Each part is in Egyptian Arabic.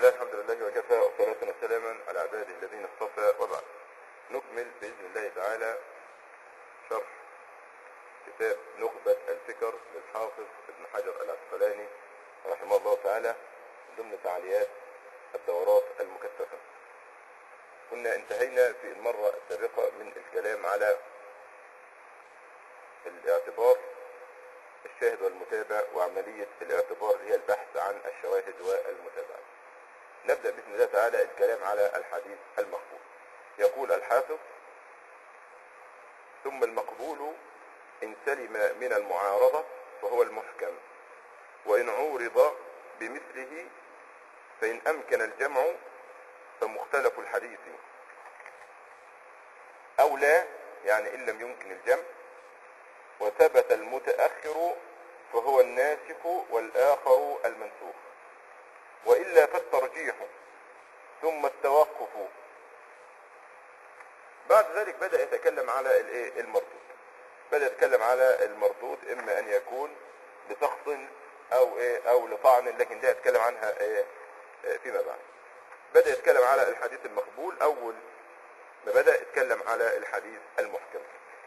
الله الحمد لله وكفى وصلاة وسلاما على عباده الذين اصطفى وبعد نكمل بإذن الله تعالى شرح كتاب نخبة الفكر للحافظ ابن حجر العسقلاني رحمه الله تعالى ضمن فعاليات الدورات المكثفة كنا انتهينا في المرة السابقة من الكلام على الاعتبار الشاهد والمتابع وعملية الاعتبار هي البحث عن الشواهد والمتابعة نبدأ بإذن الله تعالى الكلام على الحديث المقبول يقول الحافظ ثم المقبول إن سلم من المعارضة فهو المحكم وإن عورض بمثله فإن أمكن الجمع فمختلف الحديث أو لا يعني إن لم يمكن الجمع وثبت المتأخر فهو الناسخ والآخر المنسوخ وإلا فالترجيح ثم التوقف بعد ذلك بدأ يتكلم على الايه المردود بدأ يتكلم على المردود إما أن يكون لسخط أو إيه أو لطعن لكن ده يتكلم عنها إيه إيه فيما بعد بدأ يتكلم على الحديث المقبول أول ما بدأ يتكلم على الحديث المحكم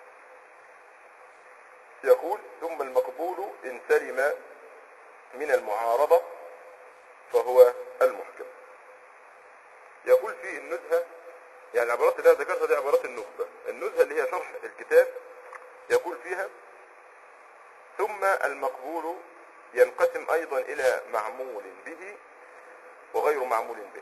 يقول ثم المقبول إن سلم من المعارضة فهو المحكم يقول في النزهة يعني العبارات اللي انا ذكرتها دي عبارات النخبة النزهة اللي هي شرح الكتاب يقول فيها ثم المقبول ينقسم أيضا إلى معمول به وغير معمول به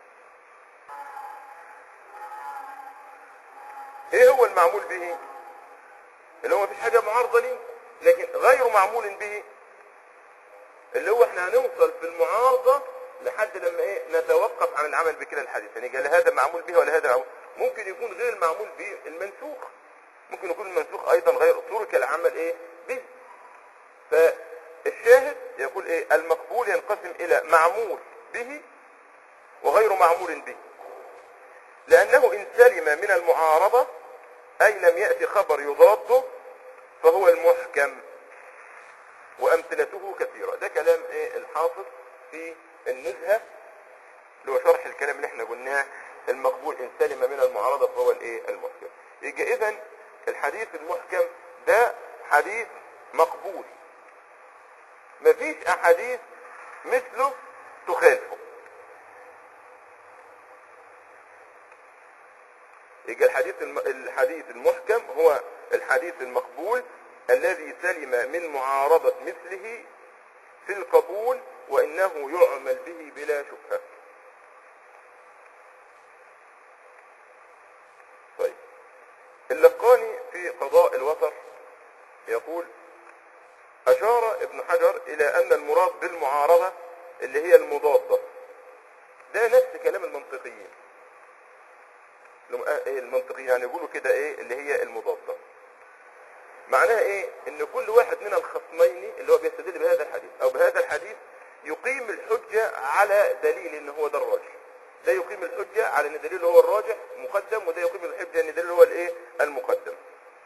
ايه هو المعمول به اللي هو مفيش حاجة معارضة ليه لكن غير معمول به اللي هو احنا هنوصل في المعارضة لحد لما ايه نتوقف عن العمل بكلا الحديث يعني قال هذا معمول به ولا هذا معمول ممكن يكون غير المعمول به المنسوخ ممكن يكون المنسوخ ايضا غير ترك العمل ايه به فالشاهد يقول ايه المقبول ينقسم الى معمول به وغير معمول به لانه ان سلم من المعارضة اي لم يأتي خبر يضاده فهو المحكم وامثلته كثيرة ده كلام ايه الحافظ في النزهة اللي هو شرح الكلام اللي احنا قلناه المقبول ان سلم من المعارضة فهو الايه المحكم يبقى اذا الحديث المحكم ده حديث مقبول مفيش احاديث مثله تخالفه يبقى الحديث الم... الحديث المحكم هو الحديث المقبول الذي سلم من معارضة مثله في القبول وإنه يعمل به بلا شبهة طيب اللقاني في قضاء الوتر يقول أشار ابن حجر إلى أن المراد بالمعارضة اللي هي المضادة ده نفس كلام المنطقيين المنطقيين يعني يقولوا كده ايه اللي هي المضادة معناها ايه ان كل واحد من الخصمين اللي هو بيستدل بهذا الحديث او بهذا الحديث يقيم الحجة على دليل ان هو ده الراجح ده يقيم الحجة على ان دليل هو الراجح مقدم وده يقيم الحجة ان دليل هو الايه المقدم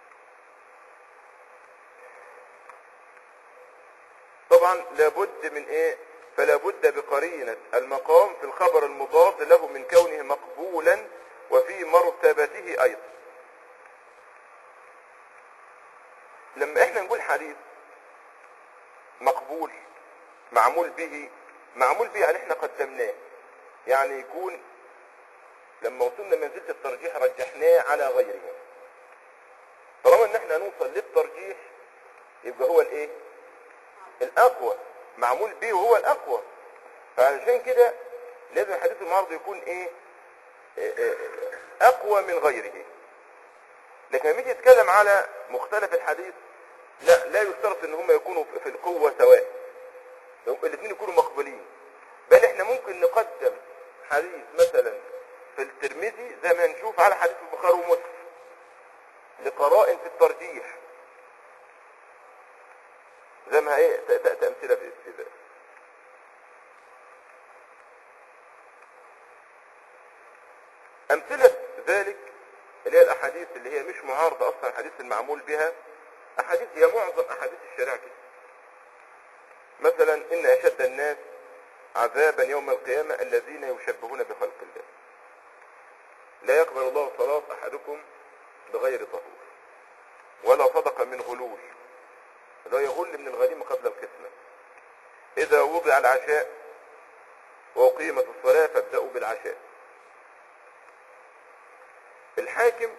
طبعا لابد من ايه فلا بد بقرينة المقام في الخبر المضاد له من كونه مقبولا وفي مرتبته ايضا لما احنا نقول حديث مقبول معمول به معمول به يعني احنا قدمناه يعني يكون لما وصلنا منزلة الترجيح رجحناه على غيره طالما ان احنا نوصل للترجيح يبقى هو الايه الاقوى معمول به وهو الاقوى فعشان كده لازم الحديث المعارض يكون ايه اقوى من غيره لكن لما يجي يتكلم على مختلف الحديث لا لا يشترط ان هم يكونوا في القوة سواء الاثنين يكونوا مقبولين بل احنا ممكن نقدم حديث مثلا في الترمذي زي ما هنشوف على حديث البخاري ومسلم لقرائن في الترجيح زي ما ايه تأتي امثلة في ذلك امثلة ذلك اللي هي الاحاديث اللي هي مش معارضة اصلا الحديث المعمول بها احاديث هي معظم احاديث الشريعة كده مثلا ان اشد الناس عذابا يوم القيامة الذين يشبهون بخلق الله لا يقبل الله صلاة أحدكم بغير طهور ولا صدق من غلول لا يغل من الغنيمة قبل القسمة إذا وضع العشاء وأقيمت الصلاة فابدأوا بالعشاء الحاكم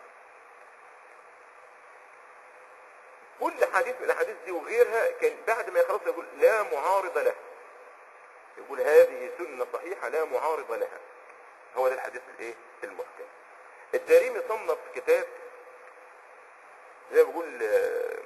كل حديث من الأحاديث دي وغيرها كان بعد ما يخلص يقول لا معارض له يقول هذه سنة صحيحة لا معارض لها هو ده الحديث الايه المحكم الدارمي صنف كتاب زي ما بيقول آه،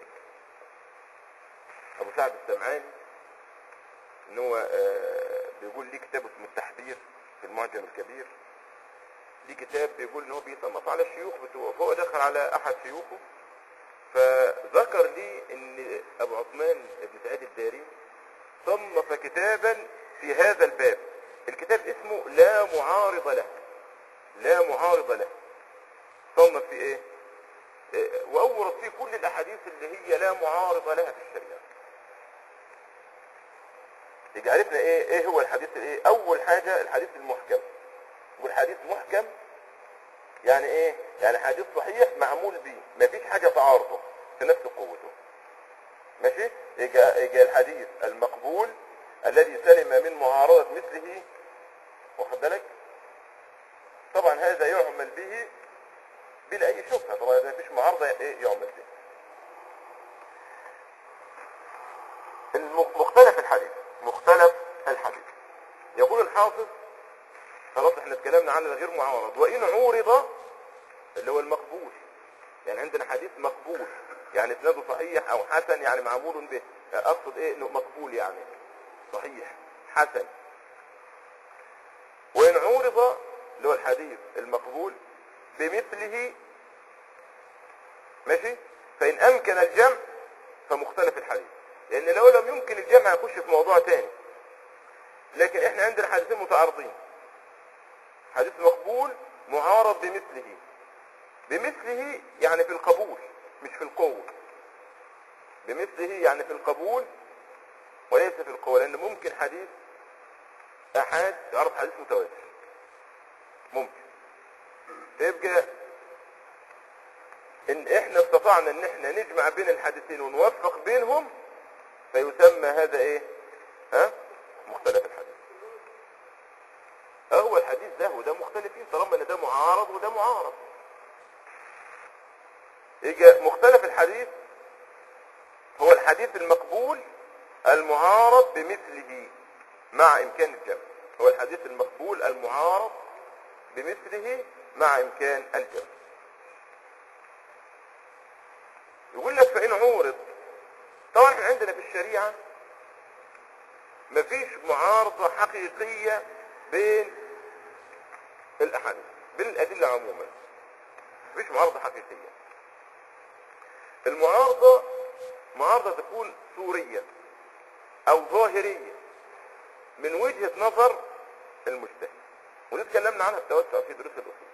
ابو سعد السمعاني ان هو آه، بيقول ليه كتاب اسمه التحذير في المعجم الكبير ليه كتاب بيقول ان هو بيصنف على الشيوخ بتوعه فهو دخل على احد شيوخه فذكر لي ان ابو عثمان بن سعيد الدارمي صنف كتابا في هذا الباب الكتاب اسمه لا معارض له لا معارض له صنف في ايه إيه، واورد فيه كل الاحاديث اللي هي لا معارض لها في الشريعه يجي عرفنا ايه ايه هو الحديث الايه اول حاجه الحديث المحكم يقول حديث محكم يعني ايه يعني حديث صحيح معمول به مفيش حاجه تعارضه في نفس قوته ماشي يجي يجي الحديث المقبول الذي سلم من معارضه مثله واخد بالك طبعا هذا يعمل به بلا اي شبهه طبعا اذا مفيش معارضه ايه يعمل به الم- مختلف الحديث مختلف الحديث يقول الحافظ خلاص احنا اتكلمنا عن الغير معارض وان عورض اللي هو المقبول يعني عندنا حديث مقبول يعني اسناده صحيح او حسن يعني معمول به اقصد ايه انه مقبول يعني صحيح حسن وان عورض اللي هو الحديث المقبول بمثله ماشي فان امكن الجمع فمختلف الحديث لان لو لم يمكن الجمع يخش في موضوع تاني لكن احنا عندنا حديثين متعارضين حديث مقبول معارض بمثله بمثله يعني في القبول مش في القوة بمثله يعني في القبول وليس في القوة لان ممكن حديث احاد يعرض حديث متواتر ممكن فيبقى ان احنا استطعنا ان احنا نجمع بين الحديثين ونوفق بينهم فيسمى هذا ايه ها مختلف الحديث هو الحديث ده وده مختلفين طالما ان ده معارض وده معارض يجي مختلف الحديث هو الحديث المقبول المعارض بمثله مع امكان الجمع هو الحديث المقبول المعارض بمثله مع امكان الجمع يقول لك فان عورض طبعا احنا عندنا في الشريعه مفيش معارضه حقيقيه بين الاحاديث بين الادله عموما مفيش معارضه حقيقيه المعارضه معارضه تكون صوريه او ظاهريه من وجهه نظر المجتهد ودي اتكلمنا عنها بتوسع في دروس الاصول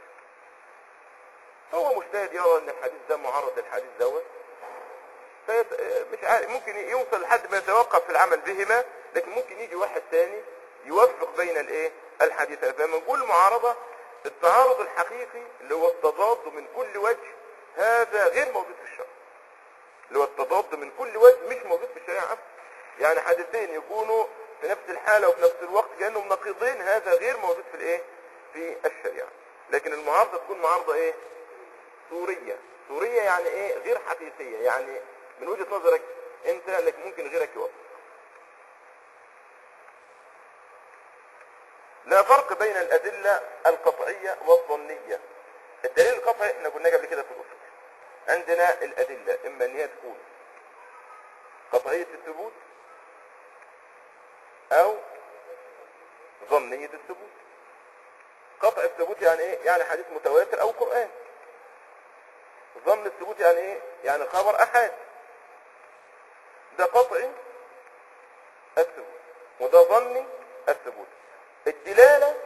هو مجتهد يرى ان الحديث ده معارض للحديث دوت فيت... مش عارف ممكن يوصل لحد ما يتوقف في العمل بهما لكن ممكن يجي واحد ثاني يوفق بين الايه الحديثين فلما نقول معارضه التعارض الحقيقي اللي هو التضاد من كل وجه هذا غير موجود في الشرع اللي هو التضاد من كل وجه مش موجود في الشريعه أصلاً. يعني حديثين يكونوا في نفس الحاله وفي نفس الوقت كانهم نقيضين هذا غير موجود في الايه في الشريعه لكن المعارضه تكون معارضه ايه صوريه صوريه يعني ايه غير حقيقيه يعني من وجهه نظرك انت لك ممكن غيرك يوافق لا فرق بين الادله القطعيه والظنيه الدليل القطعي احنا قلنا قبل كده في الاصول عندنا الادله اما ان هي تكون قطعيه الثبوت او ظنيه الثبوت قطع الثبوت يعني ايه يعني حديث متواتر او قران ظن الثبوت يعني ايه يعني خبر احاد ده قطعي الثبوت وده ظني الثبوت الدلاله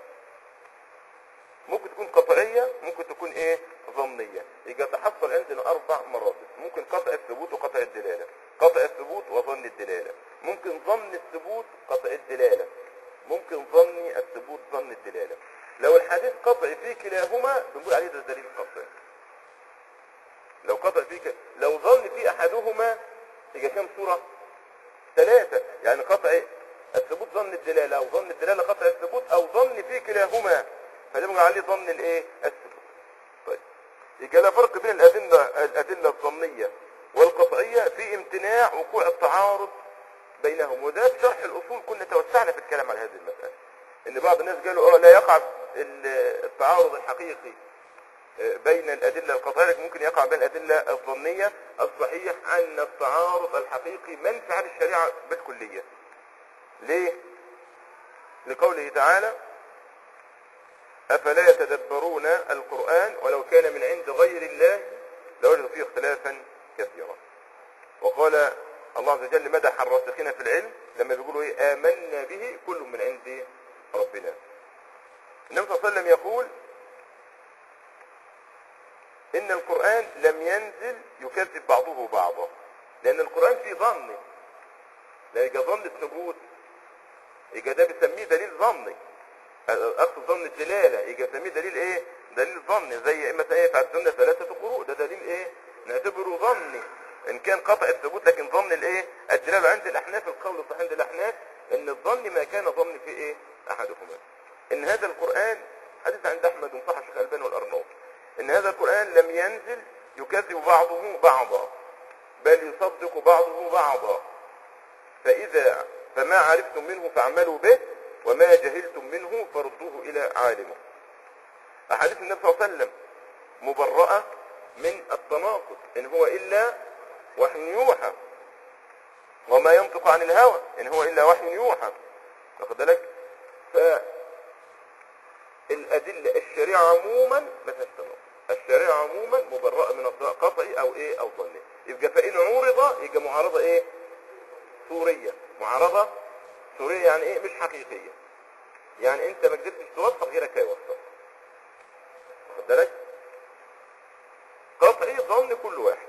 ممكن تكون قطعيه ممكن تكون ايه ظنيه يبقى تحصل عندنا اربع مراتب ممكن قطع الثبوت وقطع الدلاله قطع الثبوت وظن الدلاله ممكن ظن الثبوت قطع الدلاله ممكن ظني الثبوت ظن الدلالة لو الحديث قطعي في كلاهما بنقول عليه ده دليل قطعي لو قطع في ك... لو ظن في احدهما يبقى كام صورة ثلاثة يعني قطع الثبوت ظن الدلالة او ظن الدلالة قطع الثبوت او ظن في كلاهما فده بنقول عليه ظن الايه الثبوت طيب يبقى لا فرق بين الادلة الادلة الظنية والقطعية في امتناع وقوع التعارض بينهم وده في شرح الاصول كنا توسعنا في الكلام على هذه المسألة ان بعض الناس قالوا اه لا يقع ال- التعارض الحقيقي آه، بين الادلة القطعية لكن ممكن يقع بين الادلة الظنية الصحيح ان التعارض الحقيقي منفي عن الشريعة بالكلية ليه لقوله تعالى افلا يتدبرون القرآن ولو كان من عند غير الله لوجدوا فيه اختلافا كثيرا وقال الله عز وجل مدح الراسخين في العلم لما بيقولوا ايه آمنا به كل من عند ربنا النبي صلى الله عليه وسلم يقول ان القرآن لم ينزل يكذب بعضه بعضا لان القرآن فيه ظن لا يبقى ظن الثبوت يبقى ده بنسميه دليل ظني اقصد ظن الدلاله يبقى بنسميه دليل ايه دليل ظني زي مثلا ايه فعلتنا ثلاثه قروء ده دليل ايه نعتبره ظني ان كان قطع الثبوت لكن ظن الايه الدلاله عند الاحناف القول الصحيح عند الاحناف ان الظن ما كان ظن في ايه احدهما ان هذا القران حديث عند احمد وصح الشيخ الالباني والارناؤوط ان هذا القران لم ينزل يكذب بعضه بعضا بل يصدق بعضه بعضا فإذا فما عرفتم منه فاعملوا به وما جهلتم منه فردوه إلى عالمه أحاديث النبي صلى الله عليه وسلم مبرأة من التناقض إن هو إلا وحي يوحى وما ينطق عن الهوى إن هو إلا وحي يوحى واخد بالك فالأدلة الشريعة عموما ما فيهاش تناقض الشريعة عموما مبرأة من الضاء قطعي أو إيه أو ظني يبقى فإن عورض يبقى معارضة إيه صورية معارضة صورية يعني ايه مش حقيقية يعني انت ما قدرتش توفق غيرك هيوفق واخد بالك قطعي ظن كل واحد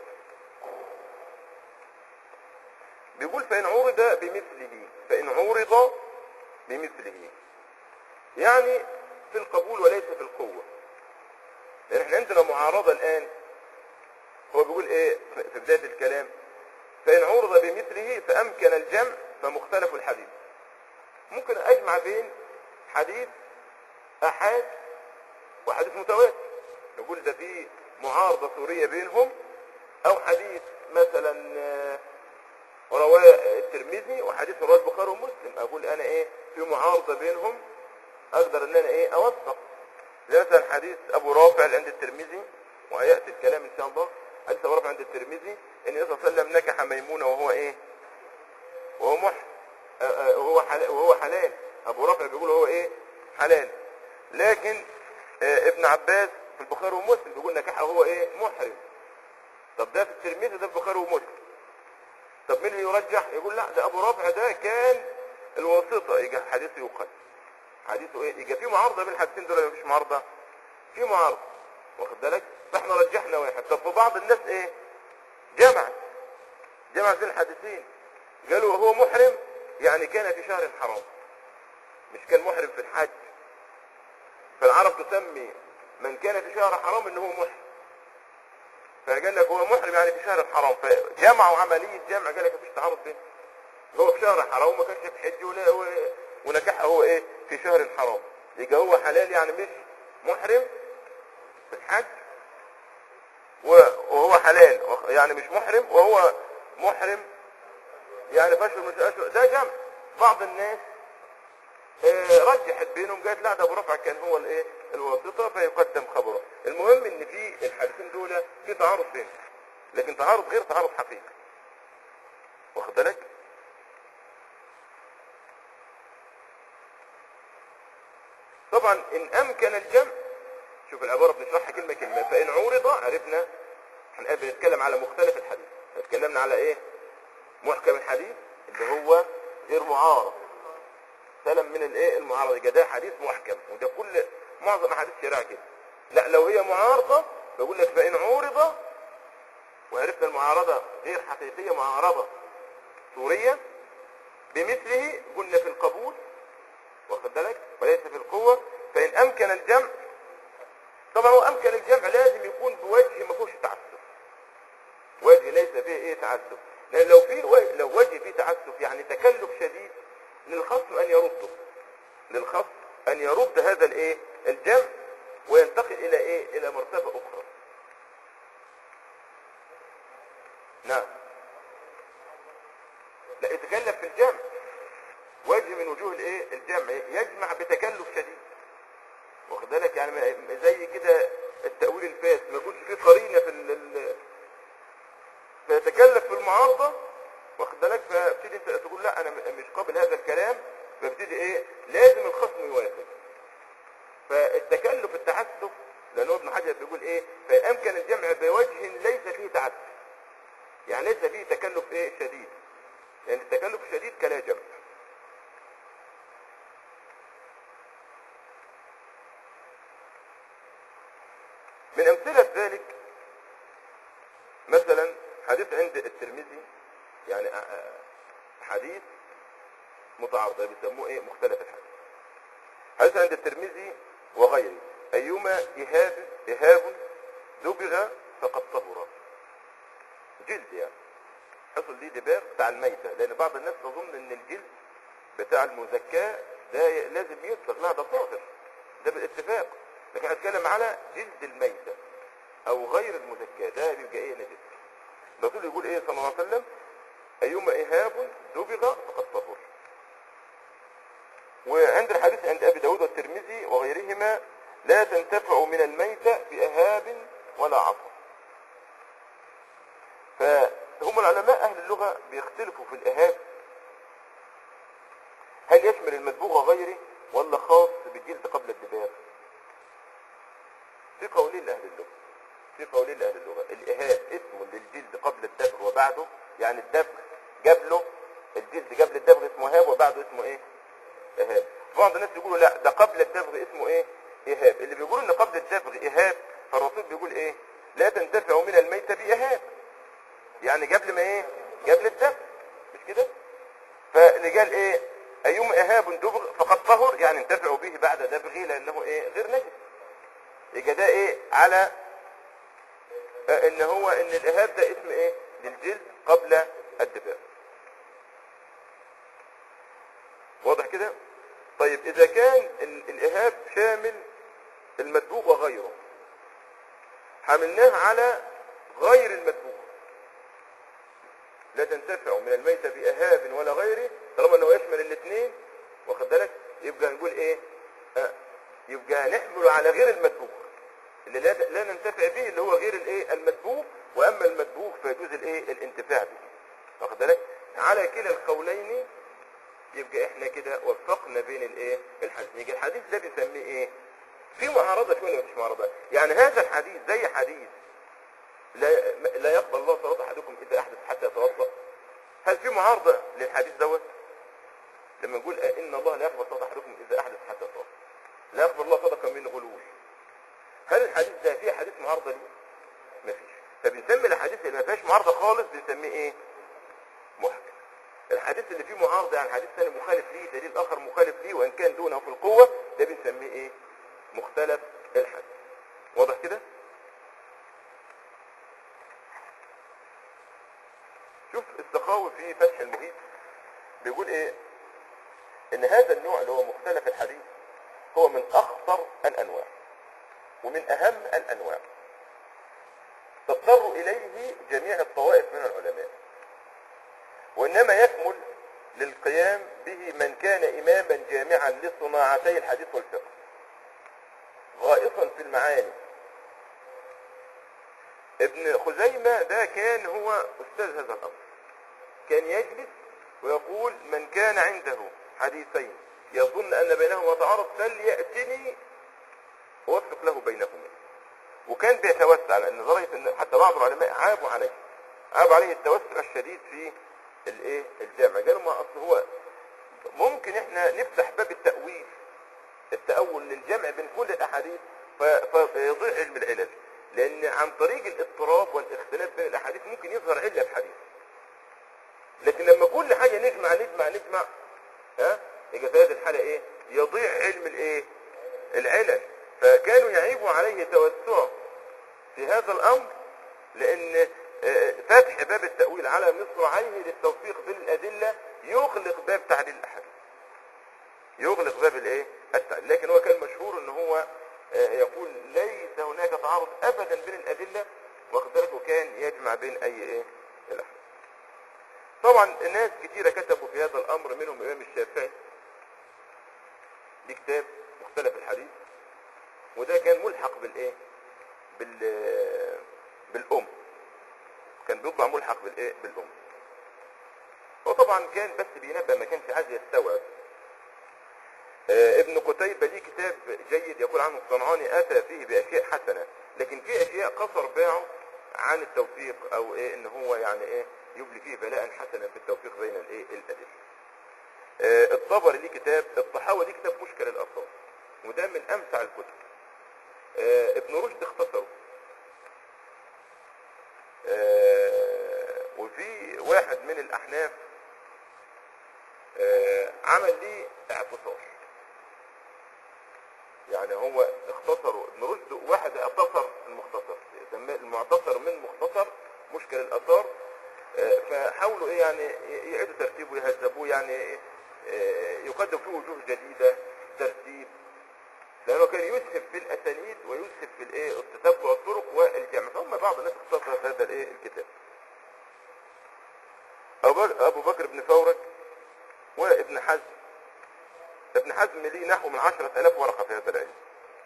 بيقول فإن عورض بمثله فإن عورض بمثله يعني في القبول وليس في القوة لأن احنا عندنا معارضة الآن هو بيقول ايه في بداية الكلام فإن عرض بمثله فأمكن الجمع فمختلف الحديث ممكن أجمع بين حديث أحاد وحديث متواتر نقول ده في معارضة سورية بينهم أو حديث مثلا آه، رواه الترمذي وحديث رواه البخاري ومسلم أقول أنا إيه في معارضة بينهم أقدر إن أنا إيه أوثق زي مثلا حديث أبو رافع اللي عند الترمذي وهيأتي الكلام إن شاء الله حديث أبو رافع عند الترمذي ان النبي صلى الله عليه وسلم نكح ميمونه وهو ايه وهو مح آه، آه، وهو حلال وهو حلال ابو رافع بيقول هو ايه حلال لكن آه، ابن عباس في البخاري ومسلم بيقول نكحه هو ايه محرم طب ده في الترمذي ده في البخاري ومسلم طب مين اللي يرجح يقول لا ده ابو رافع ده كان الواسطه يجي حديثه يقل حديثه ايه يجي في معارضه بين الحديثين دول ولا مفيش معارضه في معارضه واخد بالك فاحنا رجحنا واحد طب في بعض الناس ايه جمع جمع بين الحديثين قالوا هو محرم يعني كان في شهر حرام مش كان محرم في الحج فالعرب تسمي من كان في شهر حرام انه هو محرم فقال لك هو محرم يعني في شهر حرام فجمعوا عملية جمع قال لك مفيش تعارض بين هو في شهر حرام وما كانش في حج ولا و- ونكحها هو ايه في شهر حرام يبقى هو حلال يعني مش محرم في الحج و- وهو حلال وخ- يعني مش محرم وهو محرم يعني فاشل مش أشهر ده جمع بعض الناس آه، رجحت بينهم قالت لا ده ابو رفع كان هو الايه الواسطه فيقدم خبره المهم ان في الحديثين دول في تعارض بينهم لكن تعارض غير تعارض حقيقي واخد بالك طبعا ان امكن الجمع شوف العباره بنشرحها كلمه كلمه فان عورض عرفنا احنا بنتكلم على مختلف الحديث اتكلمنا على ايه محكم الحديث اللي هو غير معارض سلم من الايه المعارضه يبقى ده حديث محكم وده كل معظم احاديث الشريعه كده لا لو هي معارضه بقول لك فان عورض وعرفنا المعارضه غير حقيقيه معارضه صوريه بمثله قلنا في القبول واخد بالك وليس في القوة فإن أمكن الجمع طبعا هو أمكن الجمع لازم يكون بوجه ما فيهوش تعسف وجه ليس فيه ايه تعسف لأن لو في لو وجه فيه تعسف يعني تكلف شديد للخصم أن يرده للخصم أن يرد هذا الايه الجمع وينتقل إلى ايه إلى مرتبة أخرى نعم لا يتكلف في الجمع وجه من وجوه الايه الجمع يجمع بتكلف شديد واخد بالك يعني ما- زي كده التأويل الفاس ما يكونش فيه قرينة في ال- ال- فيتكلف في المعارضة واخد بالك فبتدي انت تقول لا انا م- مش قابل هذا الكلام فبتدي ايه لازم الخصم يوافق فالتكلف التعسف لانه ابن حجر بيقول ايه فان امكن الجمع بوجه ليس فيه تعسف يعني ليس فيه تكلف ايه شديد لان التكلف الشديد كلا جمع من امثلة ذلك مثلا حديث عند الترمذي يعني آه، آه، حديث متعارضة بيسموه ايه مختلف الحديث حديث عند الترمذي وغيره ايما اهاب اهاب دبغ فقد طهر جلد يعني حصل ليه دباغ بتاع الميتة لان بعض الناس تظن ان الجلد بتاع المزكاة ده ي- لازم يطلق لا ده طاهر ده بالاتفاق لكن هتكلم على جلد الميتة او غير المزكاة ده بيبقى ايه نجس الرسول يقول ايه صلى الله عليه وسلم ايما اهاب دبغ فقد طهر وعند الحديث عند ابي داود والترمذي وغيرهما لا تنتفع من الميتة بأهاب ولا عصر فهم العلماء اهل اللغة بيختلفوا في الاهاب هل يشمل المدبوغ غيره ولا خاص بالجلد قبل الدباغ في قولين لأهل اللغة في قولين لأهل اللغة الإهاب اسم للجلد قبل الدبغ وبعده يعني الدبغ قبله الجلد قبل الدبغ اسمه هاب وبعده اسمه ايه إهاب بعض الناس يقولوا لا ده قبل الدبغ اسمه ايه إهاب اللي بيقولوا ان قبل الدبغ إهاب فالرسول بيقول ايه لا تنتفع من الميتة بإهاب يعني قبل ما ايه قبل الدبغ مش كده فاللي قال ايه ايما اهاب دبغ فقد طهر يعني انتفعوا به بعد دبغه لانه ايه غير نجس يبقى ده ايه على آه، ان هو ان الاهاب ده اسم ايه للجلد قبل الدباغ واضح كده طيب اذا كان ال- الاهاب شامل المدبوغ وغيره حملناه على غير المدبوغ لا تنتفع من الميتة بإهاب ولا غيره طالما انه يشمل الاثنين واخد بالك يبقى نقول ايه آه يبقى نحمله على غير المدبوغ اللي لا, لا ننتفع به اللي هو غير الايه المدبوغ واما المدبوغ فيجوز الايه الانتفاع به واخد بالك على كلا القولين يبقى احنا كده وفقنا بين الايه الحديث يبقى الحديث ده بنسميه ايه في معارضه شويه ولا مفيش معارضه يعني هذا الحديث زي حديث لا لا يقبل الله صلاه احدكم اذا احدث حتى يتوضا هل في معارضه للحديث دوت لما نقول ان الله لا يقبل صلاه احدكم اذا احدث حتى يتوضا لا يقبل الله صدقه من غلول هل الحديث ده فيه حديث معارضه ليه مفيش فبنسمي الحديث اللي ما فيهاش معارضه خالص بنسميه ايه محكم الحديث اللي فيه معارضه يعني حديث ثاني مخالف ليه دليل اخر مخالف ليه وان كان دونه في القوه ده بنسميه ايه مختلف الحديث واضح كده شوف السخاوي في فتح المجيد بيقول ايه ان هذا النوع اللي هو مختلف الحديث هو من اخطر الانواع ومن اهم الانواع تضطر اليه جميع الطوائف من العلماء وانما يكمل للقيام به من كان اماما جامعا لصناعتي الحديث والفقه غائصا في المعاني ابن خزيمة ده كان هو استاذ هذا الامر كان يجلس ويقول من كان عنده حديثين يظن ان بينهما تعارض فليأتني اوفق له بينهما وكان بيتوسع لان لدرجه ان حتى بعض العلماء عابوا عليه عابوا عليه التوسع الشديد في الايه الجامع قالوا ما اصل هو ممكن احنا نفتح باب التأويل التأول للجمع بين كل الاحاديث ف- فيضيع علم العلل لان عن طريق الاضطراب والاختلاف بين الاحاديث ممكن يظهر علة في حديث لكن لما كل حاجة نجمع نجمع نجمع ها يبقى في هذه الحالة ايه يضيع علم الايه العلل فكانوا يعيبوا عليه توسعه في هذا الامر لان آه، فتح باب التأويل على مصراعيه للتوفيق بين الادلة يغلق باب تعديل الاحاديث يغلق باب الايه التعديل لكن هو كان مشهور ان هو آه، يقول ليس هناك تعارض ابدا بين الادلة واخد بالك وكان يجمع بين اي ايه الاحاديث طبعا الناس كتيرة كتبوا في هذا الامر منهم الامام الشافعي دي كتاب مختلف الحديث وده كان ملحق بالايه بال بالام كان بيطبع ملحق بالايه بالام وطبعا كان بس بينبه ما كانش عايز يستوعب آه، ابن قتيبة ليه كتاب جيد يقول عنه الصنعاني اتى فيه باشياء حسنة لكن في اشياء قصر باعه عن التوفيق او ايه ان هو يعني ايه يبلي فيه بلاء حسنا بالتوفيق بين الايه الادله آه، الطبري ليه كتاب الطحاوي ليه كتاب مشكل الاثار وده من امتع الكتب آه، ابن رشد اختصره آه، وفي واحد من الاحناف آه، عمل ليه اعتصار يعني هو اختصروا ابن رشد واحد اختصر المختصر سماه المعتصر من مختصر مشكل الاثار آه، فحاولوا ايه يعني يعيدوا ترتيبه يهذبوه يعني إيه، آه، يقدم فيه وجوه جديدة ترتيب لانه كان يسهب في الاسانيد ويسهب في الايه التتبع الطرق والجمع فهم بعض الناس اختصر في هذا الايه الكتاب أبو بكر- ابو بكر بن فورك وابن حزم ابن حزم ليه نحو من عشرة الاف ورقة في هذا العلم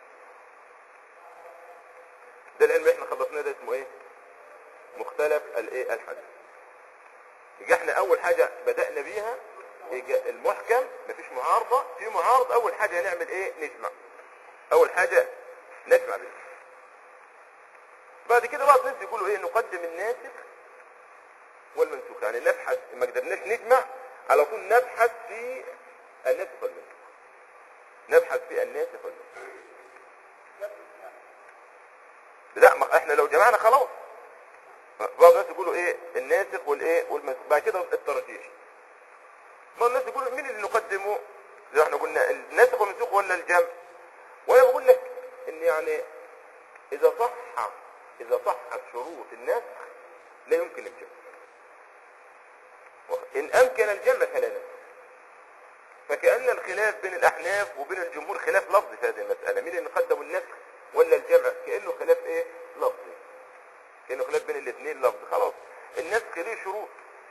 ده العلم اللي احنا خلصناه ده اسمه ايه مختلف الايه الحديث يجي احنا اول حاجة بدأنا بيها يجي المحكم مفيش معارضة في معارض اول حاجة هنعمل ايه نجمع اول حاجة نجمع بيها بعد كده بعض الناس يقولوا ايه نقدم الناسخ والمنسوخ يعني نبحث ما قدرناش نجمع على طول نبحث في الناسخ والمنسوخ نبحث في الناسخ والمنسوخ لا ما احنا لو جمعنا خلاص بعض الناس يقولوا ايه الناسخ والايه والمنسوخ بعد كده الترجيح بعض الناس يقولوا مين اللي نقدمه زي ما احنا قلنا الناسخ والمنسوخ ولا الجمع وانا بقول لك ان يعني اذا صح اذا صحت شروط النسخ لا يمكن الجمع ان امكن الجمع فلا نسخ فكأن الخلاف بين الاحناف وبين الجمهور خلاف لفظي في هذه المسألة مين اللي قدم النسخ ولا الجمع كأنه خلاف ايه لفظي كأنه خلاف بين الاثنين لفظي خلاص النسخ ليه شروط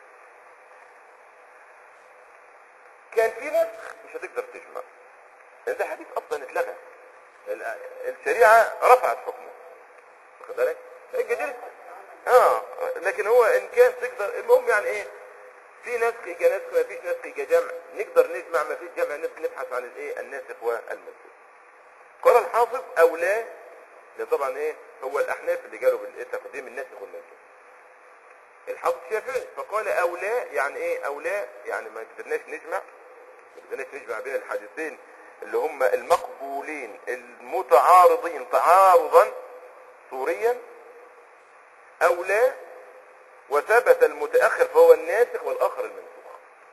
كان في نسخ مش هتقدر تجمع لان ده حديث اصلا اتلغى ال- الشريعة رفعت حكمه واخد بالك الجديد اه لكن هو ان كان تقدر المهم يعني ايه في نسخ يجي نسخ ما فيش نسخ يجي جمع نقدر نجمع ما فيش جمع نسخ نبحث عن الايه الناسخ والمنسوخ قال الحافظ او لا ده طبعا ايه هو الاحناف اللي قالوا بالتقديم الناسخ والمنسوخ الحافظ الشافعي فقال او لا يعني ايه او لا يعني ما قدرناش نجمع ما قدرناش نجمع بين الحديثين اللي هم المقبولين المتعارضين تعارضا صوريا او لا وثبت المتأخر فهو الناسخ والآخر المنسوخ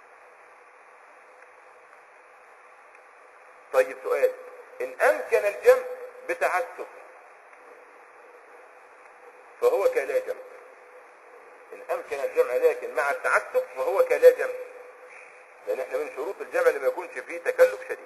طيب سؤال إن أمكن الجمع بتعسف فهو كلا جمع إن أمكن الجمع لكن مع التعسف فهو كلا جمع لأن احنا من شروط الجمع اللي ما يكونش فيه تكلف شديد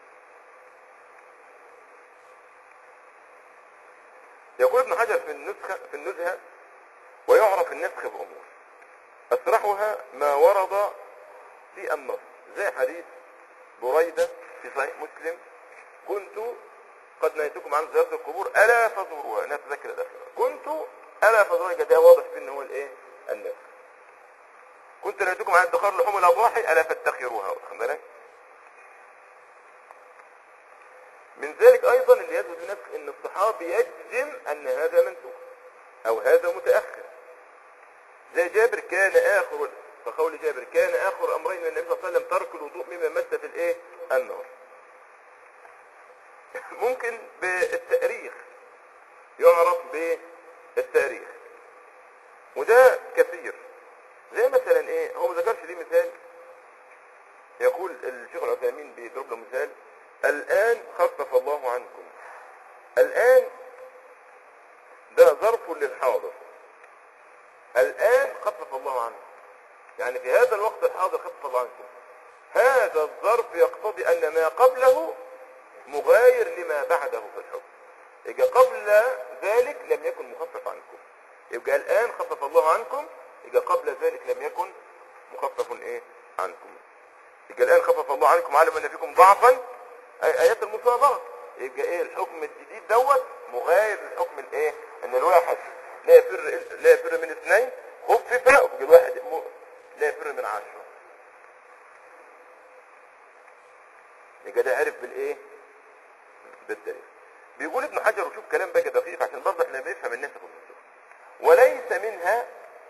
يقول ابن حجر في النسخة في النزهة ويعرف النسخ بأمور أسرحها ما ورد في النص زي حديث بريدة في صحيح مسلم كنت قد نهيتكم عن زيارة القبور ألا فزوروها نتذكر الأخيرة كنت ألا فزوروها ده واضح في إن هو الإيه النسخ كنت نهيتكم عن ادخار لحوم الأضاحي ألا فاتخروها واخد بالك من ذلك أيضا اللي يثبت النسخ إن الصحابي يجزم أن هذا منسوخ أو هذا متأخر زي جابر كان آخر فقول جابر كان آخر أمرين من النبي صلى الله عليه وسلم ترك الوضوء مما مس في الإيه النار ممكن بالتاريخ يعرف بالتاريخ وده كثير زي مثلا ايه هو ما ذكرش ليه مثال يقول الشيخ العثيمين بيضرب له مثال الآن خفف الله عنكم الآن ده ظرف للحاضر الآن خفف الله عنكم يعني في هذا الوقت الحاضر خفف الله عنكم هذا الظرف يقتضي أن ما قبله مغاير لما بعده في الحكم يبقى قبل ذلك لم يكن مخفف عنكم يبقى الآن خفف الله عنكم يبقى قبل ذلك لم يكن مخفف ايه عنكم يبقى الآن خفف الله عنكم علم أن فيكم ضعفا أي آيات المصابرة يبقى ايه الحكم الجديد دوت مغاير للحكم الايه ان الواحد لا يفر لا يفر من اثنين خفف يبقى الواحد م- لا يفر من عشرة يبقى ده عرف بالايه بالدليل بيقول ابن حجر وشوف كلام بقى دقيق عشان برضه احنا بنفهم الناس والنسوخ وليس منها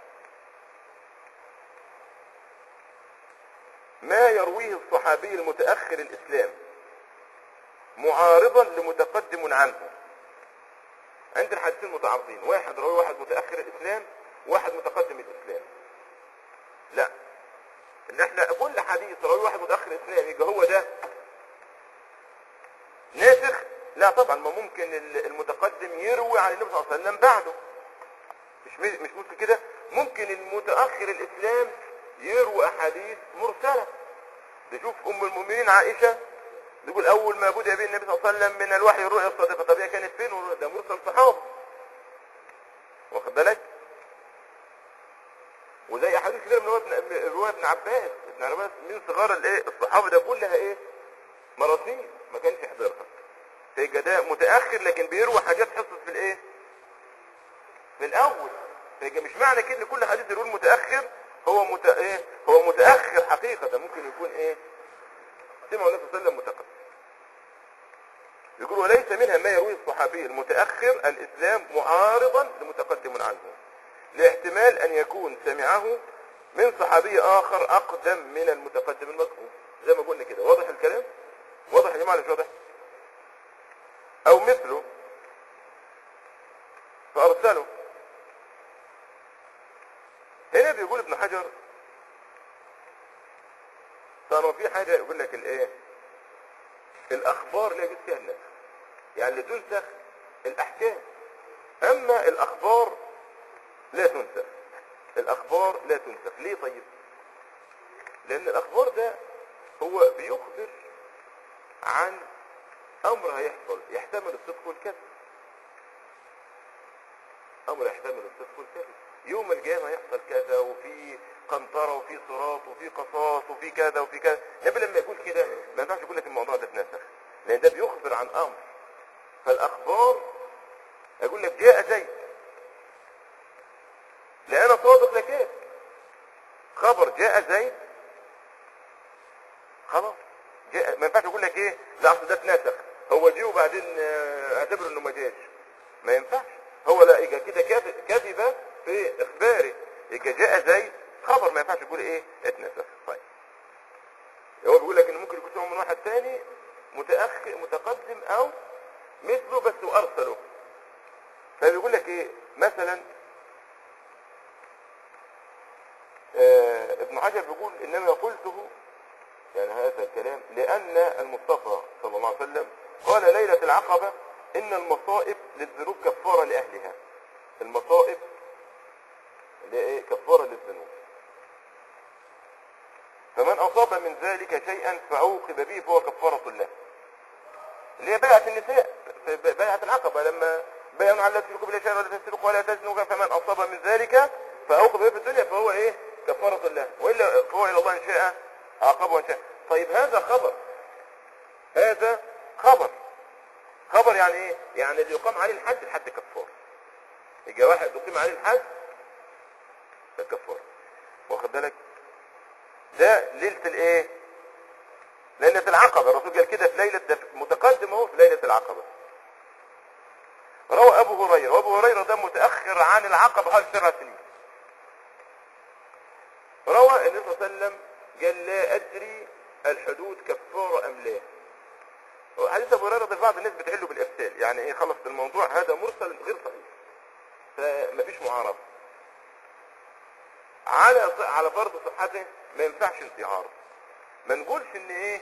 ما يرويه الصحابي المتأخر الإسلام معارضا لمتقدم عنه عند الحديثين متعارضين واحد روي واحد متأخر الإسلام واحد متقدم الإسلام لا ان احنا كل حديث روي واحد متأخر الإسلام يبقى هو ده ناسخ لا طبعا ما ممكن ال- المتقدم يروي عن النبي صلى الله عليه وسلم بعده مش م- مش ممكن كده ممكن المتأخر الإسلام يروي أحاديث مرسلة نشوف أم المؤمنين عائشة تقول أول ما بدأ به النبي صلى الله عليه وسلم من الوحي الرؤيا الصادقة طب هي كانت فين ده مرسل صحابة واخد بالك وزي أحاديث كتير من رواية ابن- رواية ابن عباس ابن عباس من صغار الايه الصحابة ده كلها ايه مراسيل ما كانش يحضرها فيبقى ده متأخر لكن بيروي حاجات حصلت في الايه في الاول فيبقى مش معنى كده ان كل حديث يقول متأخر هو مت... ايه هو متأخر حقيقة ممكن يكون ايه سمعوا النبي صلى الله عليه وسلم متقدم يقول وليس منها ما يروي الصحابي المتأخر الإسلام معارضا لمتقدم عنه لاحتمال أن يكون سمعه من صحابي آخر أقدم من المتقدم المذكور زي ما قلنا كده واضح الكلام واضح يا جماعة ولا مش واضح أو مثله فأرسله هنا بيقول ابن حجر طبعا في حاجة يقول لك الايه الاخبار لا يجوز فيها النسخ يعني اللي تنسخ الاحكام اما الاخبار لا تنسخ الاخبار لا تنسخ ليه طيب لان الاخبار ده هو بيخبر عن امر هيحصل يحتمل الصدق والكذب امر يحتمل الصدق والكذب يوم القيامة يحصل كذا وفي قنطرة وفي صراط وفي قصاص وفي كذا وفي كذا النبي لما يقول كده ما ينفعش يقول لك الموضوع ده اتنسخ لان ده بيخبر عن امر فالاخبار يقول لك جاء زيد لا انا صادق لا كذب خبر جاء زيد خلاص جاء ما ينفعش يقول لك ايه لا اصل ده اتنسخ هو جه وبعدين آه، اعتبر انه ما جاش ما ينفعش هو لا يبقى كده كذب كذب في اخباره يبقى جاء زيد خبر ما ينفعش يقول ايه اتنسخ طيب هو بيقول لك ان ممكن يكون سمعه من واحد تاني متاخر متقدم او مثله بس وارسله فبيقول لك ايه مثلا آه ابن حجر بيقول انما قلته يعني هذا الكلام لان المصطفى صلى الله عليه وسلم قال ليلة العقبة ان المصائب للذنوب كفارة لاهلها المصائب اللي هي ايه كفارة للذنوب فمن اصاب من ذلك شيئا فعوقب به فهو كفارة له اللي هي بيعة النساء في بيعة العقبة لما بيانوا على لا تشركوا بالله شيئا ولا تسرقوا ولا تزنوا فمن اصاب من ذلك فعوقب به في الدنيا فهو ايه كفارة له والا فهو الى الله ان شاء عاقبه وان شاء طيب هذا خبر هذا خبر خبر يعني ايه يعني اللي يقام عليه الحد الحد كفار يجي واحد يقيم عليه الحد الكفار واخد بالك ده ليلة الايه ليلة العقبة الرسول قال كده في ليلة ده متقدم اهو في ليلة العقبة روى ابو هريرة وابو هريرة ده متأخر عن العقبة حوالي سبع سنين روى النبي صلى الله عليه وسلم قال لا ادري الحدود كفارة ام لا حديث ابو هريرة ده بعض الناس بتحله بالارسال يعني ايه خلص الموضوع هذا مرسل غير صحيح فمفيش معارضة على على فرض صحته ما ينفعش انت عارض ما نقولش ان ايه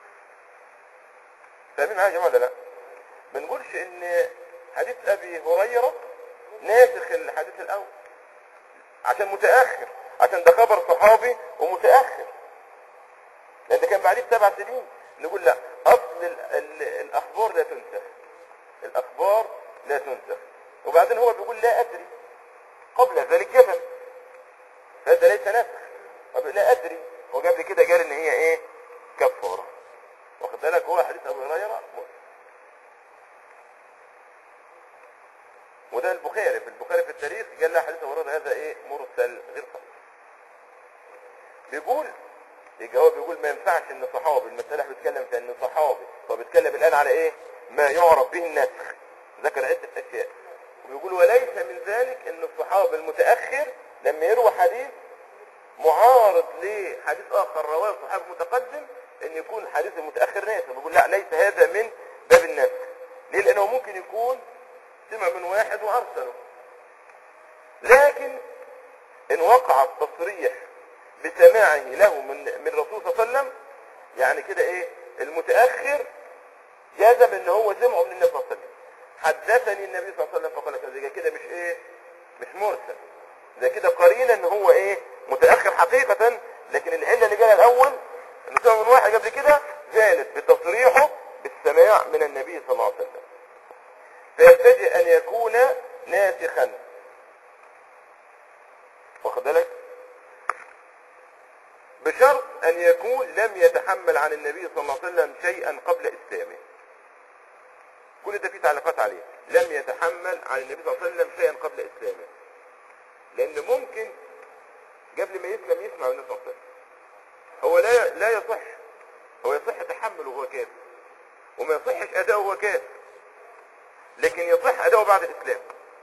فاهمين معايا يا جماعه ولا لا ما نقولش ان حديث ابي هريره ناسخ الحديث الاول عشان متاخر عشان ده خبر صحابي ومتاخر لان ده كان بعديه بسبع سنين نقول لا اصل ال ال الاخبار لا تنسخ الاخبار لا تنسخ وبعدين هو بيقول لا ادري قبل ذلك كذا هذا ليس نسخ طب لا ادري هو قبل كده قال ان هي ايه كفاره واخد بالك هو حديث ابو هريره وده البخاري في البخاري في التاريخ قال لا حديث ابو هريره هذا ايه مرسل غير صحيح بيقول يبقى هو بيقول ما ينفعش ان صحابي المساله احنا بنتكلم في ان صحابي هو بيتكلم الان على ايه ما يعرف به النسخ ذكر عده اشياء وبيقول وليس من ذلك ان الصحابي المتاخر لما يروى حديث معارض لحديث اخر رواه صحابي متقدم ان يكون حديث المتاخر ناسخ بيقول لا ليس هذا من باب النسخ ليه لانه ممكن يكون سمع من واحد وارسله لكن ان وقع التصريح بسماعه له من من الرسول صلى الله عليه وسلم يعني كده ايه المتاخر جزم ان هو سمعه من النبي صلى الله عليه وسلم حدثني النبي صلى الله عليه وسلم فقال كذا زي كده مش ايه مش مرسل زي كده قرينه ان هو ايه متاخر حقيقه لكن العله اللي جالها الاول انه سمع من واحد قبل كده زالت بتصريحه بالسماع من النبي صلى الله عليه وسلم فيبتدئ ان يكون ناسخا واخد بالك بشرط ان يكون لم يتحمل عن النبي صلى الله عليه وسلم شيئا قبل اسلامه كل ده فيه تعليقات عليه لم يتحمل عن النبي صلى الله عليه وسلم شيئا قبل اسلامه لان ممكن قبل ما يسلم يسمع من النبي صلى الله عليه وسلم هو لا لا يصح هو يصح تحمله وهو كافر وما يصحش اداؤه وهو كافر لكن يصح اداؤه بعد الاسلام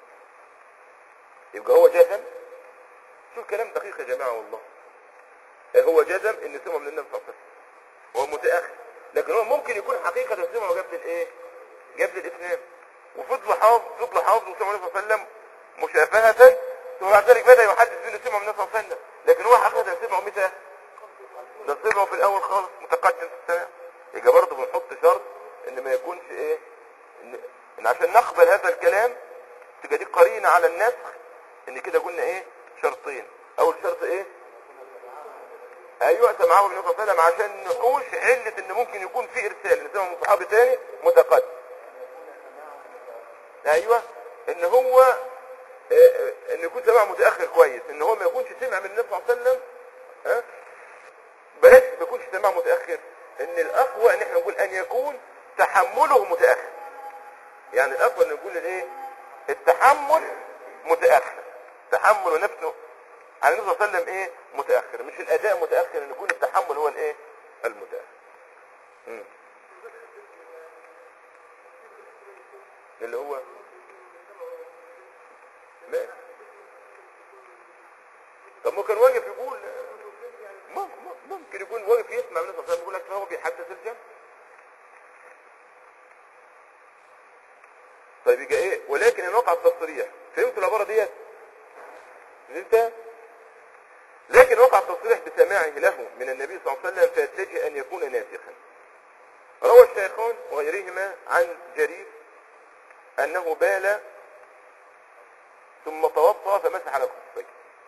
يبقى هو جزم شوف كلام دقيق يا جماعه والله هو جزم ان سمعه من النبي صلى الله عليه وسلم هو متاخر لكن هو ممكن يكون حقيقه سمعه قبل الايه قبل الاسلام وفضل حافظ فضل حافظ وسمعه النبي صلى الله عليه وسلم مشافهه ثم بعد ذلك بدا يحدث بانه سمعه من النبي صلى الله عليه وسلم لكن هو حقيقه سمعه متى ده سمعه في الاول خالص متقدم في السماع يبقى برضه بنحط شرط ان ما يكونش ايه ان, إن عشان نقبل هذا الكلام تبقى دي قرينه على النسخ ان كده قلنا ايه شرطين اول شرط ايه ايوه سمعه النبي صلى الله عليه وسلم عشان نحوش عله ان ممكن يكون في ارسال ان سمع من صحابي تاني متقدم ايوه ان هو آه، آه، ان يكون سمع متاخر كويس ان هو ما يكونش سمع من النبي صلى الله عليه وسلم ها بلاش ما يكونش سمع متاخر ان الاقوى ان احنا نقول ان يكون تحمله متاخر يعني الاقوى ان نقول الايه التحمل متاخر تحمل نفسه على النبي صلى الله عليه وسلم ايه متاخر مش الاداء متاخر ان يكون التحمل هو الايه المتاخر مم. اللي هو ماشي طب ممكن واقف يقول ممكن, ممكن يكون واقف يسمع من النبي صلى الله عليه وسلم يقول لك هو بيحدث الجنة طيب يبقى ايه ولكن ان وقع التصريح فهمت العباره ديت انت لكن وقع التصريح بسماعه له من النبي صلى الله عليه وسلم فيتجه ان يكون ناسخا روى الشيخان وغيرهما عن جرير انه بال ثم توضا فمسح على الخفين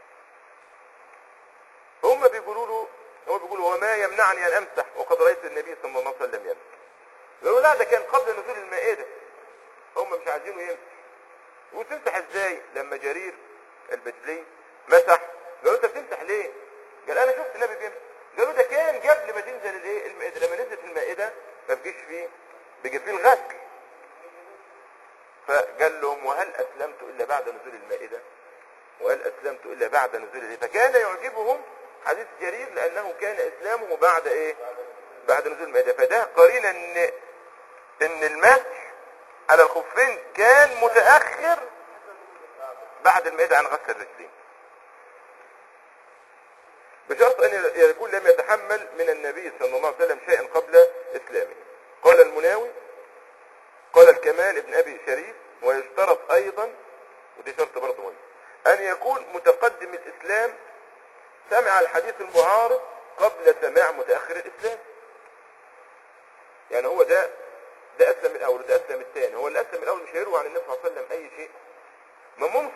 هم بيقولوا له هو بيقول وما يمنعني ان امسح وقد رايت النبي صلى الله عليه وسلم يمسح قالوا لا ده كان قبل نزول المائده هم مش عايزينه يمسح وتمسح ازاي لما جرير البجلي مسح قالوا انت بتمسح ليه قال انا شفت النبي بيمسح قالوا ده كان قبل ما تنزل الايه المائده لما نزلت المائده ما بقيش فيه بقى فيه الغسل فقال لهم وهل اسلمت الا بعد نزول المائده وهل اسلمت الا بعد نزول الايه فكان يعجبهم حديث جرير لانه كان اسلامه بعد ايه بعد نزول المائده فده قرينا ان ان المسح على الخفين كان متاخر بعد المائده عن غسل الرجلين بشرط ان يكون لم يتحمل من النبي صلى الله عليه وسلم شيئا قبل اسلامه قال المناوي قال الكمال ابن ابي شريف ويشترط ايضا ودي شرط برضه مهم ان يكون متقدم الاسلام سمع الحديث المعارض قبل سماع متاخر الاسلام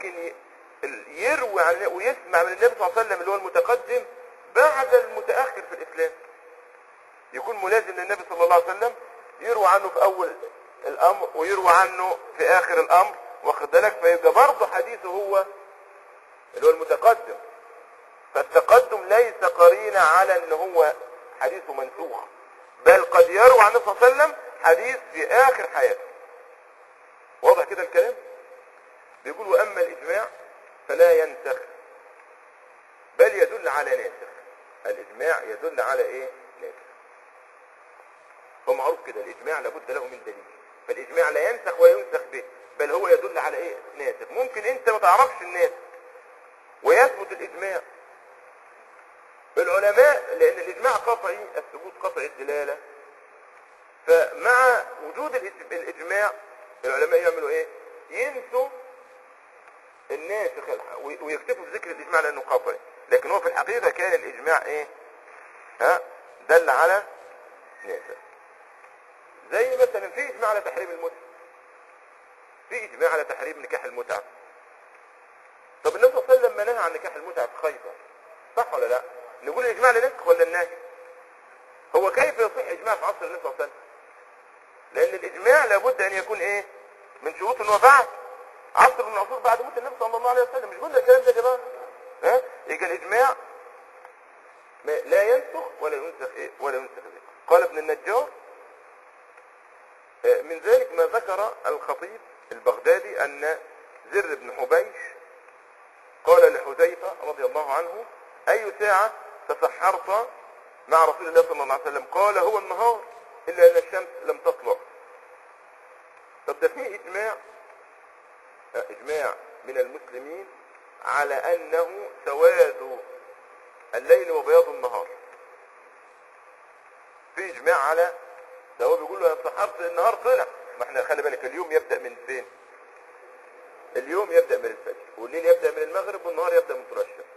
ممكن ي- ال- يروي عن ويسمع من النبي صلى الله عليه وسلم اللي هو المتقدم بعد المتأخر في الإسلام يكون ملازم للنبي صلى الله عليه وسلم يروى عنه في أول الأمر ويروى عنه في آخر الأمر واخد بالك فيبقى برضه حديثه هو اللي هو المتقدم فالتقدم ليس قرينة على ان هو حديثه منسوخ بل قد يروى عن النبي صلى الله عليه وسلم حديث في آخر حياته واضح كده الكلام بيقول واما الاجماع فلا ينسخ بل يدل على ناسخ الاجماع يدل على ايه ناسخ فمعروف كده الاجماع لابد له من دليل فالاجماع لا ينسخ ولا ينسخ به بل هو يدل على ايه ناسخ ممكن انت ما تعرفش الناسخ ويثبت الاجماع العلماء لان الاجماع قطعي الثبوت قطعي الدلاله فمع وجود الإج- الاجماع العلماء يعملوا ايه ينسوا الناسخ الح- وي- ويكتفوا بذكر الاجماع لانه قطعي لكن هو في الحقيقه كان الاجماع ايه ها دل على ناسخ زي مثلا في اجماع على تحريم المتعه في اجماع على تحريم نكاح المتعه طب النبي صلى الله عليه وسلم ما نهى عن نكاح المتعه في خيبر صح ولا لا نقول الاجماع لنسخ ولا النهي هو كيف يصح اجماع في عصر النبي صلى الله عليه وسلم لان الاجماع لابد ان يكون ايه من شروط انه بعد عصر من العصور بعد موت النبي صلى الله عليه وسلم مش قلنا الكلام ده يا جماعه ها يبقى الاجماع ما لا ينسخ ولا ينسخ ايه ولا ينسخ به قال ابن النجار آه، من ذلك ما ذكر الخطيب البغدادي ان زر بن حبيش قال لحذيفة رضي الله عنه أي ساعة تسحرت مع رسول الله صلى الله عليه وسلم قال هو النهار إلا أن الشمس لم تطلع طب ده فيه إجماع آه، إجماع من المسلمين على أنه سواد الليل وبياض النهار في إجماع على ده هو بيقول له أنا سحرت النهار طلع ما احنا خلي بالك اليوم يبدأ من فين اليوم يبدأ من الفجر والليل يبدأ من المغرب والنهار يبدأ من طلوع الشمس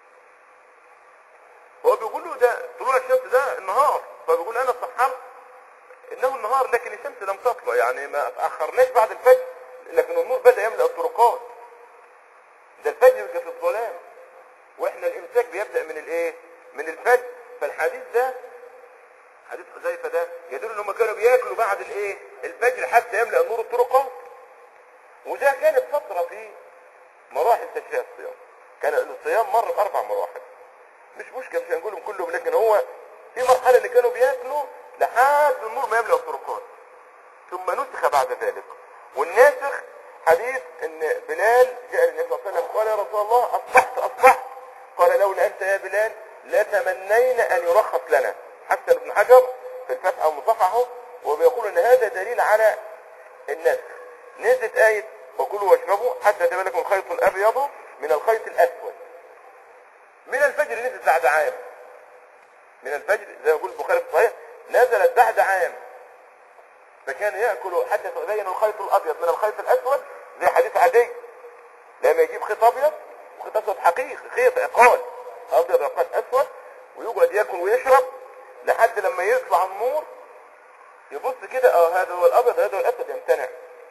هو بيقول له ده طلوع الشمس ده النهار فبيقول انا سحرت انه النهار لكن الشمس لم تطلع يعني ما تاخرناش بعد الفجر لكن النور بدا يملا الطرقات ده الفجر كان في الظلام واحنا الامساك بيبدا من الايه من الفجر فالحديث ده حديث حذيفه ده يدل ان هم كانوا بياكلوا بعد الايه الفجر حتى يملا النور الطرقات وده كانت فتره في مراحل تشريع الصيام كان الصيام مر باربع مراحل مش مشكله مش هنقولهم كلهم لكن هو في مرحله اللي كانوا بياكلوا لحد النور ما يملا الطرقات ثم نسخ بعد ذلك والناسخ حديث ان بلال جاء للنبي صلى الله عليه وسلم قال يا رسول الله اصبحت اصبحت قال لولا انت يا بلال لتمنينا ان يرخص لنا حتى ابن حجر في الفتح او مصححه وبيقول ان هذا دليل على النسخ نزلت آية وكلوا واشربوا حتى يتبين لكم الخيط الأبيض من الخيط الأسود من الفجر نزلت بعد عام من الفجر زي ما يقول البخاري في الصحيح نزلت بعد عام فكان يأكل حتى يتبين الخيط الأبيض من الخيط الأسود زي حديث عدي لما يجيب خيط أبيض وخيط أسود حقيقي خيط عقال أبيض عقال أسود ويقعد ياكل ويشرب لحد لما يطلع النور يبص كده اه هذا هو الأبيض هذا هو الأسود يمتنع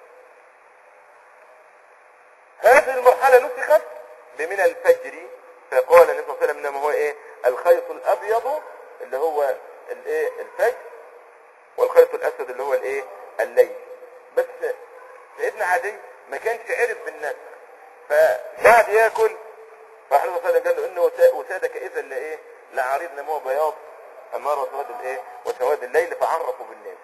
هذه المرحلة نسخت بمن الفجر فقال النبي صلى الله عليه وسلم انما هو ايه الخيط الابيض اللي هو الايه الفجر والخيط الاسود اللي هو الايه الليل بس سيدنا عدي ما كانش عرف بالنسخ فقعد ياكل فالنبي صلى الله عليه وسلم قال له انه وسا- وسادك اذا لايه لعريض نمو بياض امار سواد الايه وسواد الليل فعرفوا بالناس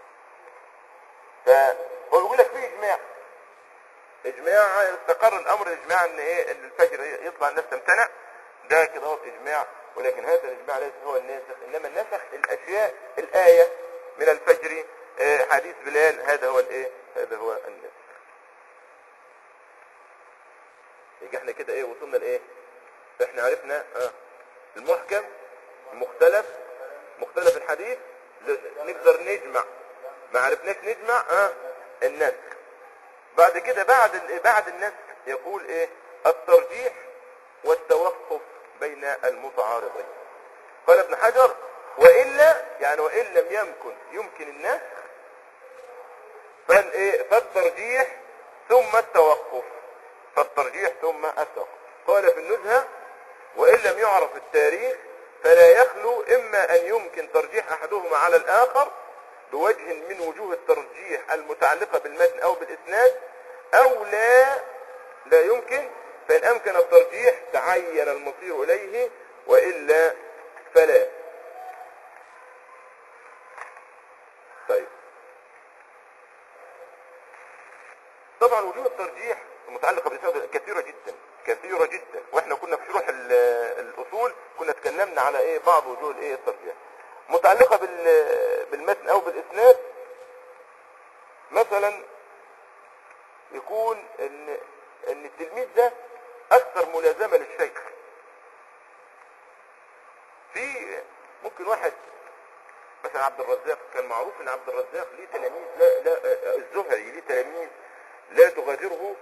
فهو بيقول لك في اجماع اجماع استقر الامر اجماع ان ايه ان الفجر يطلع الناس تمتنع ده كده هو اجماع ولكن هذا الاجماع ليس هو الناسخ انما النسخ الاشياء الايه من الفجر آه، حديث بلال هذا هو الايه هذا هو الناسخ يبقى احنا كده ايه وصلنا لايه احنا عرفنا اه المحكم المختلف مختلف الحديث ل- نقدر نجمع ما عرفناش نجمع اه النسخ بعد كده بعد ال- بعد النسخ يقول ايه الترجيح والتوقف بين المتعارضين قال ابن حجر والا يعني وان لم يمكن يمكن النسخ فالايه فالترجيح ثم التوقف فالترجيح ثم التوقف قال في النزهة وإن لم يعرف التاريخ فلا يخلو إما أن يمكن ترجيح أحدهما على الآخر بوجه من وجوه الترجيح المتعلقة بالمتن أو بالإسناد أو لا لا يمكن فإن أمكن الترجيح تعين المصير إليه وإلا فلا طيب طبعا وجوه الترجيح المتعلقة بالإسناد كثيرة جدا كثيرة جدا واحنا كنا في شروح ال- الأصول كنا اتكلمنا على ايه بعض وجوه الايه الترجيح متعلقة بال- بالمتن او بالإسناد مثلا يكون ان ان التلميذ ده اكثر ملازمة للشيخ في ممكن واحد مثلا عبد الرزاق كان معروف ان عبد الرزاق ليه تلاميذ لا لا آه، الزهري ليه تلاميذ لا تغادره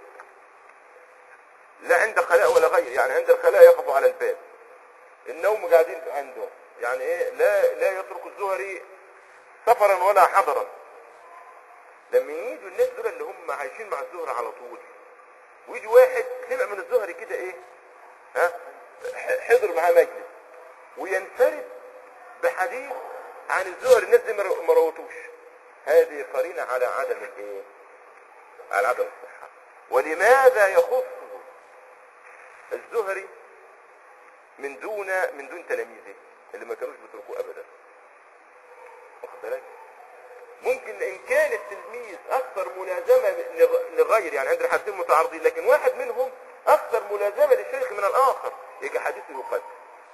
لا عند خلاء ولا غير يعني عند الخلاء يقف على الباب النوم قاعدين عنده يعني ايه لا لا يترك الزهري سفرا ولا حضرا لما يجوا الناس دول اللي هم عايشين مع الزهري على طول ويجي واحد سمع من الزهري كده ايه ها ح- حضر معاه مجلس وينفرد بحديث عن الزهري الناس دي ما رو- ما روتوش هذه قرينة على عدم الايه على عدم الصحة ولماذا يخصه الزهري من دون من دون تلاميذه اللي ما كانوش بيتركوه ابدا واخد بالك ممكن ان كان التلميذ اكثر ملازمه لغ- لغير يعني عند الحديثين متعارضين لكن واحد منهم اكثر ملازمه للشيخ من الاخر يجي حديثه يقدم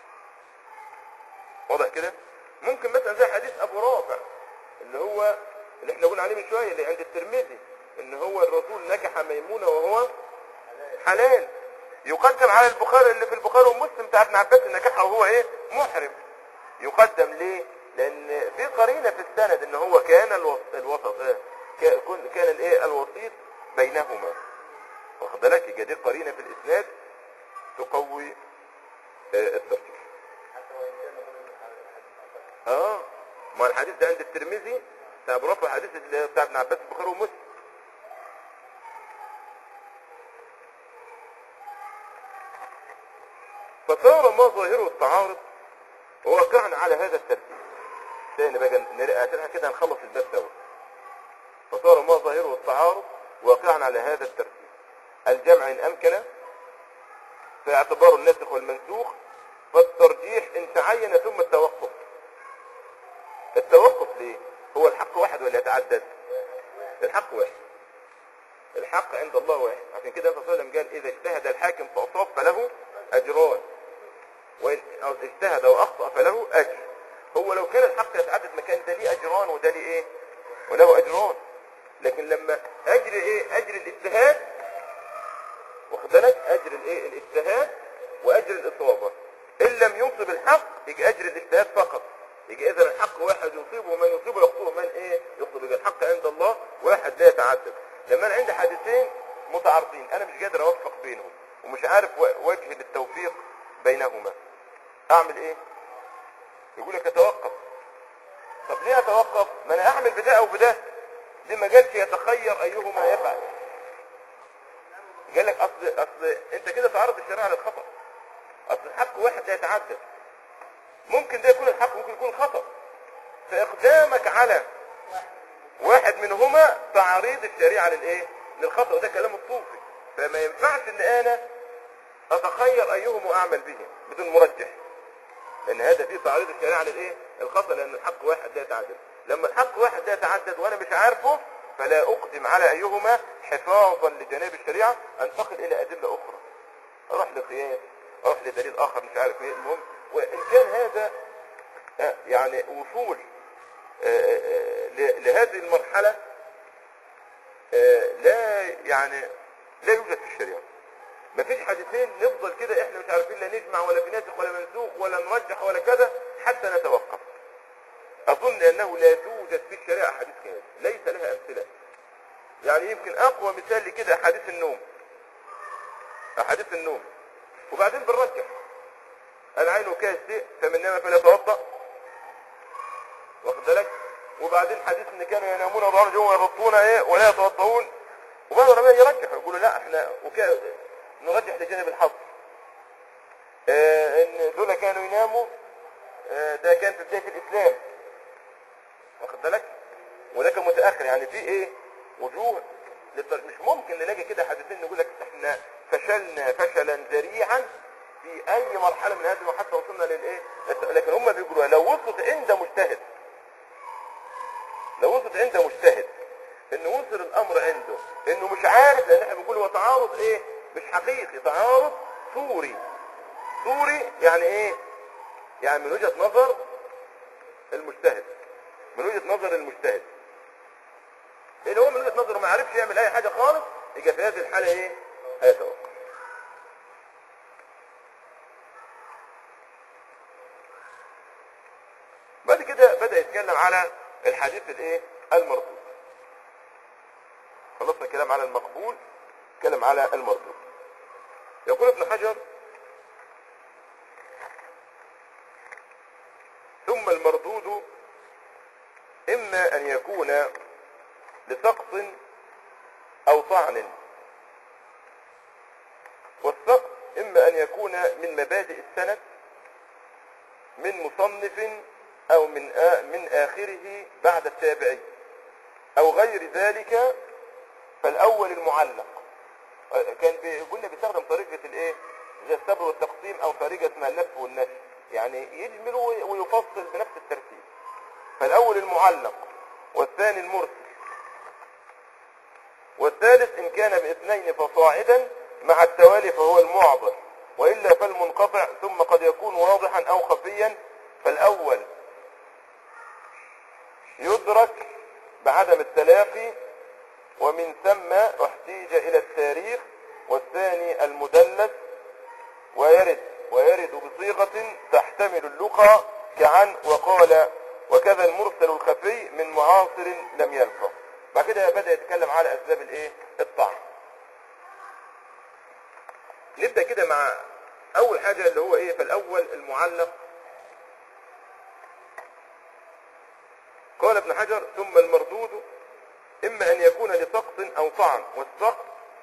واضح كده ممكن مثلا زي حديث ابو رافع اللي هو اللي احنا قلنا عليه من شويه اللي عند الترمذي ان هو الرسول نكح ميمونه وهو حلال يقدم على البخاري اللي في البخاري ومسلم بتاع ابن عباس ان نكحه وهو ايه محرم يقدم ليه لان في قرينه في السند ان هو كان الوسط, الوسط اه كا- كن- كان الايه الوسيط بينهما واخد بالك يبقى دي قرينه في الاسناد تقوي اه الترجيح اه ما الحديث ده عند الترمذي بتاع ابو رافع الحديث اللي بتاع ابن عباس البخاري ومسلم فصار ما ظاهره التعارض ووقعنا على هذا الترتيب تاني بقى نرى عشان إحنا كده هنخلص الباب سوا فصار ما ظاهره التعارض وقعنا على هذا الترتيب الجمع ان امكن في اعتبار الناسخ والمنسوخ فالترجيح ان تعين ثم التوقف التوقف ليه هو الحق واحد ولا يتعدد الحق واحد الحق عند الله واحد عشان كده النبي صلى الله عليه وسلم قال اذا اجتهد الحاكم فاصاب فله اجران وان أو اجتهد واخطا فله اجر هو لو كان الحق يتعدد مكان ده ليه اجران وده ليه ايه وله اجران لكن لما اجر ايه اجر الاجتهاد واخد بالك اجر الايه الاجتهاد واجر الاصابه ان لم ينصب الحق يجي اجر الاجتهاد فقط يجي اذا الحق واحد يصيبه ومن يصيبه يخطئه من ايه يخطئ يجي الحق عند الله واحد لا يتعدد لما انا عندي حادثين متعارضين انا مش قادر اوفق بينهم ومش عارف و- وجه للتوفيق بينهما اعمل ايه يقول لك اتوقف طب ليه اتوقف ما انا اعمل بده او بده ليه ما قالش يتخير ايهما يفعل قال لك اصل اصل انت كده تعرض الشريعه للخطا اصل الحق واحد لا يتعدد ممكن ده يكون الحق ممكن يكون خطا فاقدامك على واحد منهما تعريض الشريعه للايه للخطا وده كلام الصوفي فما ينفعش ان انا اتخير ايهما اعمل به بدون مرجح لان هذا فيه تعريض الشريعه للايه الخطا لان الحق واحد لا يتعدد لما الحق واحد لا يتعدد وانا مش عارفه فلا اقدم على ايهما حفاظا لجناب الشريعه انتقل الى ادله اخرى اروح لقياس اروح لدليل اخر مش عارف ايه المهم وان كان هذا آه، يعني وصول آه، آه، ل- لهذه المرحله آه، لا يعني لا يوجد في الشريعه مفيش حديثين نفضل كده احنا مش عارفين لا نجمع ولا في ناسخ ولا منسوخ ولا نرجح ولا كذا حتى نتوقف اظن انه لا توجد في الشريعه حديث كامل ليس لها امثله يعني يمكن اقوى مثال لكده احاديث النوم احاديث النوم وبعدين بنرجح العين كاسئ فمن نام فلا يتوضا واخد بالك وبعدين حديث ان كانوا ينامون ويضعون جوا ويغطون ايه ولا يتوضؤون وبعض العلماء يرجح يقولوا لا احنا وكا نرجح لجانب الحظ آه ان دول كانوا يناموا آه ده كان في بدايه الاسلام واخد بالك وده كان متاخر يعني في ايه وجوه للطر- مش ممكن نلاقي كده حديثين نقول لك احنا فشلنا فشلا ذريعا في اي مرحله من هذه وحتى وصلنا للايه لكن هم بيقولوا لو وصلت عند مجتهد لو وصلت عند مجتهد انه وصل الامر عنده انه مش عارف لان احنا بنقول هو تعارض ايه مش حقيقي تعارض صوري صوري يعني ايه يعني من وجهة نظر المجتهد من وجهة نظر المجتهد اللي هو من وجهة نظره ما عرفش يعمل اي حاجة خالص يبقى في هذه الحالة ايه هيتوقف بعد كده بدأ يتكلم على الحديث الايه المردود خلصنا الكلام على المقبول اتكلم على المردود يقول ابن حجر ثم المردود اما ان يكون لسقط او طعن والسقط اما ان يكون من مبادئ السند من مصنف او من آ من اخره بعد التابعي او غير ذلك فالاول المعلق كان بي- قلنا بيستخدم طريقة الايه زي السبر والتقسيم او طريقة اسمها اللف والنشر يعني يجمل وي- ويفصل بنفس الترتيب فالاول المعلق والثاني المرسل والثالث ان كان باثنين فصاعدا مع التوالي فهو المعضل والا فالمنقطع ثم قد يكون واضحا او خفيا فالاول يدرك بعدم التلاقي ومن ثم احتيج الى التاريخ والثاني المدلس ويرد ويرد بصيغة تحتمل اللقى كعن وقال وكذا المرسل الخفي من معاصر لم يلقى بعد كده بدأ يتكلم على اسباب الايه الطعن نبدأ كده مع اول حاجة اللي هو ايه فالاول المعلق قال ابن حجر ثم المردود اما ان يكون لسقط او طعن والسقط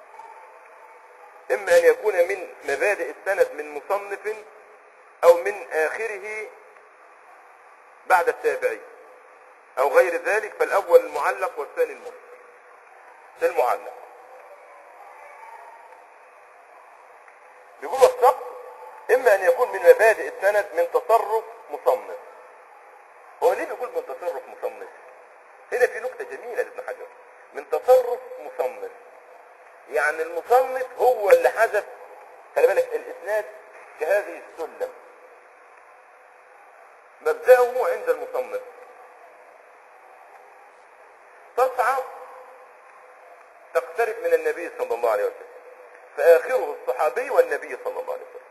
اما ان يكون من مبادئ السند من مصنف او من اخره بعد التابعي او غير ذلك فالاول المعلق والثاني المرسل المعلق بيقول السقط اما ان يكون من مبادئ السند من تصرف مصنف هو ليه بيقول من تصرف مصنف هنا في نقطة جميلة لابن حجر من تصرف مصنف يعني المصنف هو اللي حذف خلي بالك الاسناد كهذه السلم مبدأه عند المصنف تصعد تقترب من النبي صلى الله عليه وسلم فآخره الصحابي والنبي صلى الله عليه وسلم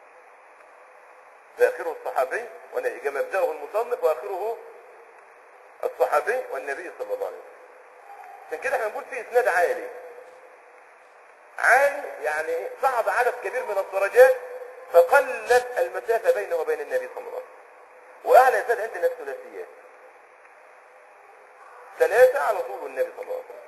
فآخره الصحابي والنبي مبدأه المصنف وآخره الصحابي والنبي صلى الله عليه وسلم عشان كده احنا بنقول فيه اسناد عالي عالي يعني ايه؟ صعد عدد كبير من الدرجات فقلت المسافة بينه وبين النبي صلى الله عليه وسلم واعلى اسناد عندنا الثلاثيات ثلاثة على طول النبي صلى الله عليه وسلم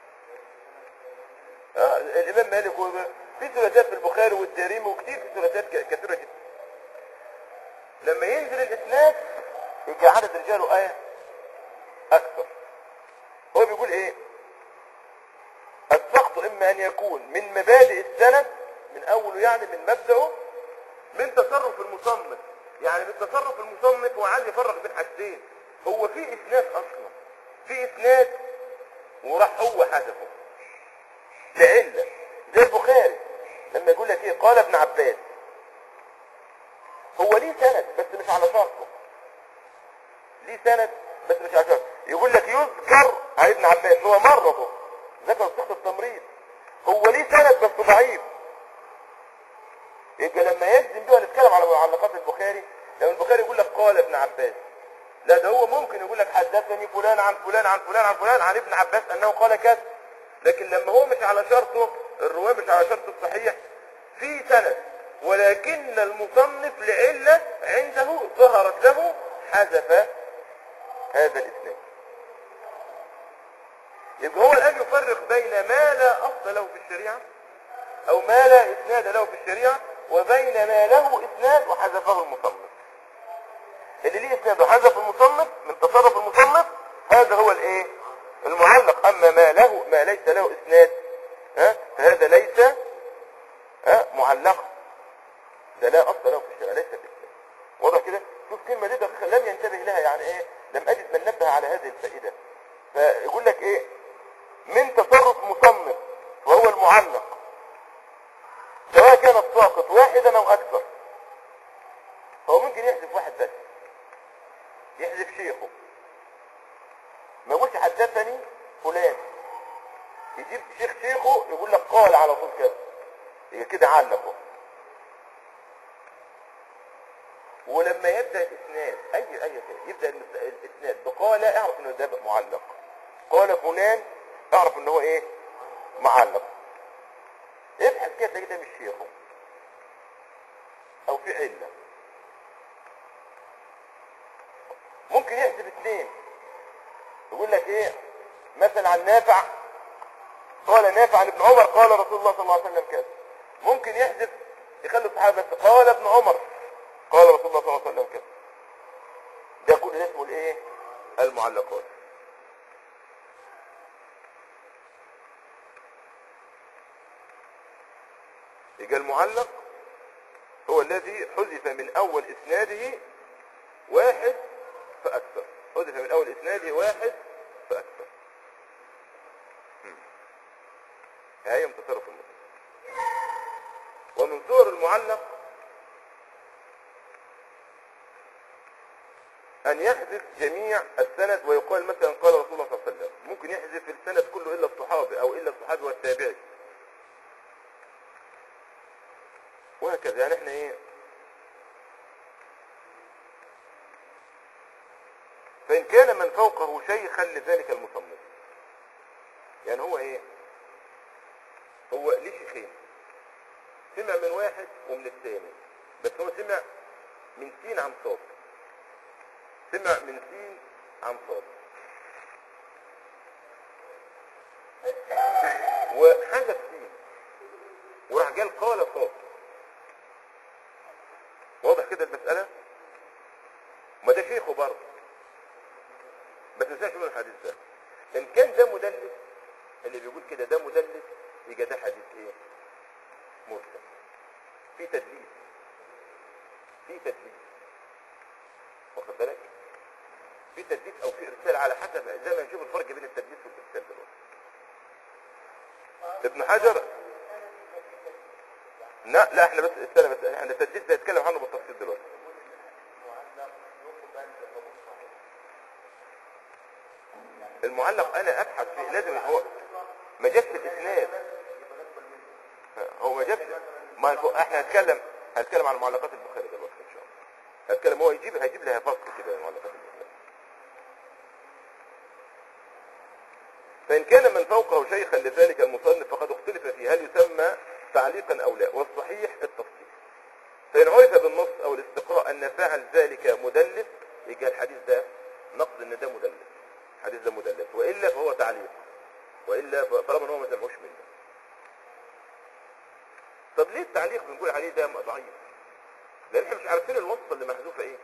آه الامام مالك هو في ثلاثيات في البخاري والدارمي وكتير في ثلاثيات ك- كثيرة جدا لما ينزل الاسناد يبقى عدد رجاله ايه اكثر هو بيقول ايه السقط اما ان يكون من مبادئ السند من اوله يعني من مبدأه من تصرف المصنف يعني من تصرف المصنف هو عايز يفرق بين حاجتين هو في اسناد اصلا في اسناد وراح هو حذفه لعلة زي البخاري لما يقول لك ايه قال ابن عباس هو ليه سند بس مش على شرطه ليه سند بس مش على شرطه يقول لك يذكر عن ابن عباس هو مرضه ذكر صيغه التمريض هو ليه سند بس ضعيف يبقى لما يجزم بيه نتكلم على معلقات البخاري لما البخاري يقول لك قال ابن عباس لا ده هو ممكن يقول لك حدثني فلان عن فلان عن فلان عن فلان عن ابن عباس انه قال كذا لكن لما هو مش على شرطه الرواه مش على شرطه الصحيح في سند ولكن المصنف لعلة عنده ظهرت له حذف هذا الاسناد يبقى هو الان يفرق بين ما لا اصل له في الشريعه او ما لا اسناد له في الشريعة وبين ما له اسناد وحذفه المصنف اللي ليه اسناد وحذف المصنف من تصرف المصنف هذا هو الايه المعلق اما ما له ما ليس له اسناد ها فهذا ليس ها معلقا ده لا اصل له في الشرع ليس باسناد واضح كده شوف كلمه دي دقيقه لم ينتبه لها يعني ايه لم اجد من نبه على هذه الفائده فيقول لك ايه من تصرف مصنف وهو المعلق سواء كان الساقط واحدا او اكثر هو ممكن يحذف واحد بس يحذف شيخه ما يقولش حدثني فلان يجيب شيخ شيخه يقول لك قال على طول كده يبقى كده علقه ولما يبدا الاسناد اي اي شيء يبدا المس- الاسناد بقال اعرف انه ده معلق قال فلان اعرف ان هو ايه معلق ابحث كده تلاقي ده مش شيخه او في عله ممكن يحذف اثنين يقول لك ايه مثلا عن نافع قال نافع عن ابن عمر قال رسول الله صلى الله عليه وسلم كذا ممكن يحذف يخلي الصحابه بس قال ابن عمر قال رسول الله صلى الله عليه وسلم كذا ده كل ده اسمه الايه المعلقات يبقى المعلق هو الذي حذف من اول اسناده واحد فاكثر حذف من اول اسناده واحد فاكثر مم. هي من تصرف المسلم ومن صور المعلق ان يحذف جميع السند ويقال مثلا قال رسول الله صلى الله عليه وسلم ممكن يحذف السند كله الا الصحابي او الا الصحابي والتابعي وهكذا يعني احنا ايه فان كان من فوقه شيخا لذلك المصنف يعني هو ايه هو ليه شيخين سمع من واحد ومن الثاني بس هو سمع من سين عن صاد سمع من سين عن صاد وحذف سين وراح قال قال صاد واضح كده المسألة ما ده شيخه برضه بس ما تنساش من الحديث ده ان كان ده مدلس اللي بيقول كده ده مدلس يبقى ده حديث ايه مرسل في تدليس في تدليس واخد بالك في تدليس او في ارسال على حسب زي ما نشوف الفرق بين التدليس والارسال دلوقتي ابن حجر لا لا احنا بس استنى بس احنا التدليس ده هنتكلم عنه بالتفصيل دلوقتي المعلق انا ابحث فيه لازم هو ما جابش الاسناد هو ما جابش ما الف- احنا هنتكلم هنتكلم عن معلقات البخاري دلوقتي ان شاء الله هنتكلم هو يجيب هيجيب لها فصل كده عن معلقات البخاري فان كان من فوقه شيخا لذلك المصنف فقد اختلف فيه هل يسمى تعليقا او لا والصحيح التفصيل فان عرف بالنص او الاستقراء ان فعل ذلك مدلس يبقى الحديث ده نقد ان ده مدلس الحديث ده مدلس والا فهو تعليق والا ف- طالما ان هو ما سمعوش منه طب ليه التعليق بنقول عليه ده ضعيف لان احنا مش عارفين الوصفه اللي محذوفه ايه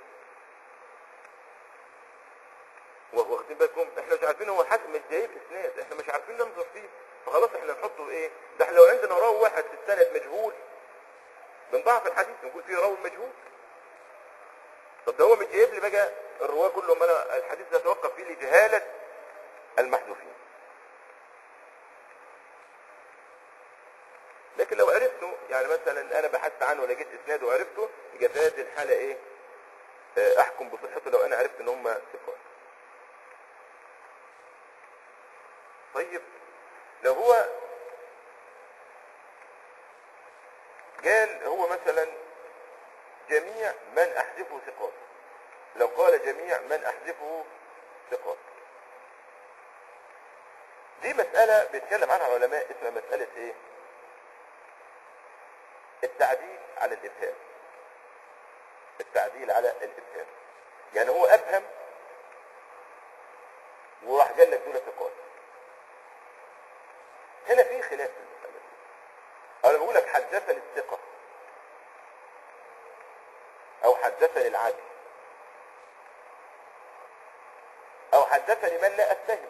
وا- واخدين بالكم احنا مش عارفين هو حد مش جايب اسناد احنا مش عارفين ننظر فيه فخلاص احنا نحطه ايه ده احنا لو عندنا راوي واحد في السند مجهول بنضعف الحديث نقول فيه راوي مجهول طب ده هو مش جايب لي بقى الرواه كلهم انا الحديث ده يتوقف فيه لجهاله المحذوفين لكن لو عرفته يعني مثلا انا بحثت عنه ولقيت اسناده وعرفته يبقى في هذه الحاله ايه آه، احكم بصحته لو انا عرفت ان هم ثقات طيب لو هو قال هو مثلا جميع من احذفه ثقات لو قال جميع من احذفه ثقات دي مسألة بيتكلم عنها العلماء اسمها مسألة ايه التعديل على الابهام التعديل على الابهام يعني هو ابهم وراح قال لك دول ثقات هنا في خلاف في المسألة دي انا بقول حدثني الثقة او حدثني العدل او حدثني من لا اتهم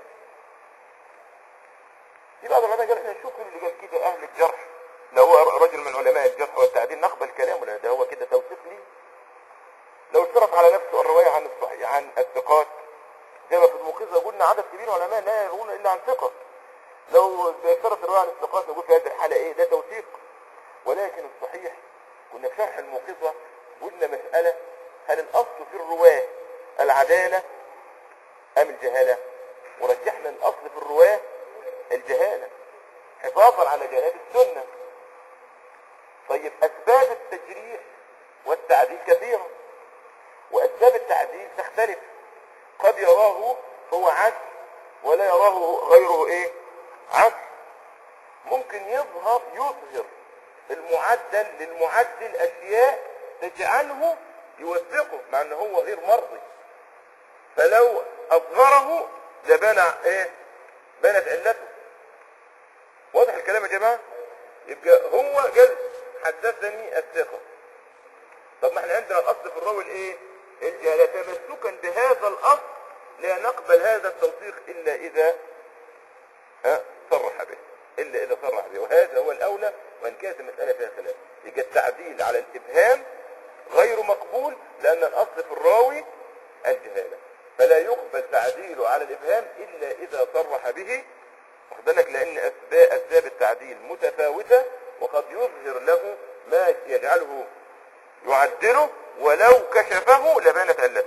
في بعض العلماء قال احنا نشوف مين اللي قال كده اهل الجرح لو هو رجل من علماء الجرح والتعديل نقبل كلامه لان ده هو كده توثيق ليه لو اشترط على نفسه الرواية عن الصحيح عن الثقات زي ما في الموقظة قلنا عدد كبير من العلماء لا يروون الا عن ثقة لو اشترط الرواية عن الثقات نقول في هذه الحالة ايه ده توثيق ولكن الصحيح كنا في شرح الموقظة قلنا مسألة هل الأصل في الرواة العدالة أم الجهالة ورجحنا الأصل في الرواة الجهالة حفاظا على جهالات السنة طيب أسباب التجريح والتعديل كثيرة وأسباب التعديل تختلف قد يراه هو عدل ولا يراه غيره ايه عدل ممكن يظهر يظهر المعدل للمعدل اشياء تجعله يوثقه مع ان هو غير مرضي فلو اظهره لبنى ايه بنت علته واضح الكلام يا جماعه يبقى هو قال حدثني الثقه طب ما احنا عندنا الاصل في الراوي الايه الجهاله تمسكا بهذا الاصل لا نقبل هذا التوثيق الا اذا ها صرح به الا اذا صرح به وهذا هو الاولى وان كانت المساله فيها خلاف يبقى التعديل على الابهام غير مقبول لان الاصل في الراوي الجهاله فلا يقبل تعديله على الابهام الا اذا صرح به واخد بالك لان اسباب اسباب التعديل متفاوته وقد يظهر له ما يجعله يعدله ولو كشفه لبانت علته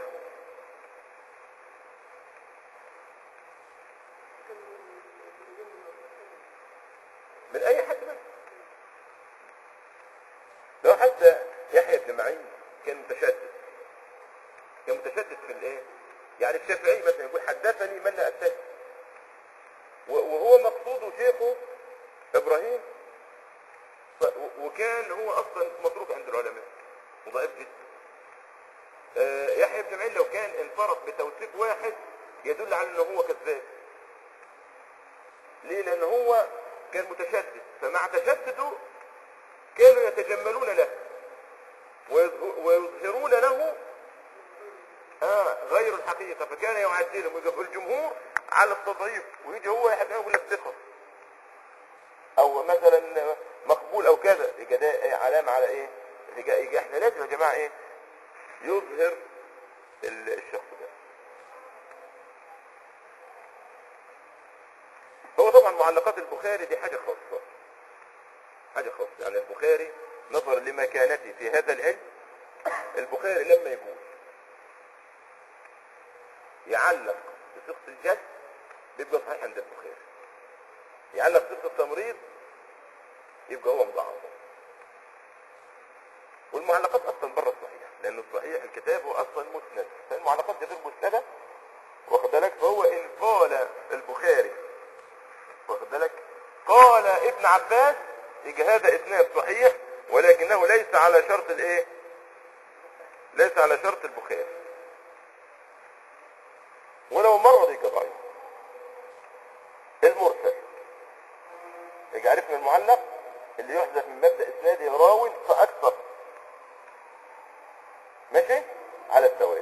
من اي حد منهم لو حتى يحيى بن معين كان متشدد كان متشدد في الايه يعني الشافعي مثلا يقول حدثني من لا اتهم وهو مقصوده شيخه ابراهيم ف- وكان هو اصلا متروك عند العلماء وضعيف جدا آه، يحيى بن معين لو كان انفرد بتوثيق واحد يدل على انه هو كذاب ليه لان هو كان متشدد فمع تشدده كانوا يتجملون له ويظه- ويظهرون له آه غير الحقيقة فكان يعدلهم ويقف الجمهور على التضعيف ويجي هو يحب يقول لك ثقة او مثلا مقبول او كذا يبقى ده إيه علامة على ايه يبقى يبقى احنا لازم يا جماعة ايه يظهر ال- الشخص ده هو طبعا معلقات البخاري دي حاجة خاصة حاجة خاصة يعني البخاري نظرا لمكانته في هذا العلم البخاري لما يقول يعلق بصيغة الجد بيبقى صحيح عند البخاري يعلق بصيغة التمريض يبقى هو مضاعف والمعلقات اصلا بره الصحيح لان الصحيح الكتاب هو اصلا مسند فالمعلقات دي غير مسنده واخد بالك فهو ان قال البخاري واخد بالك قال ابن عباس يجي هذا اسناد صحيح ولكنه ليس على شرط الايه ليس على شرط البخاري ولو مرض يبقى ضعيف المرسل يجي عرفنا المعلق اللي يحذف من مبدا اسناده راو فاكثر ماشي على السواء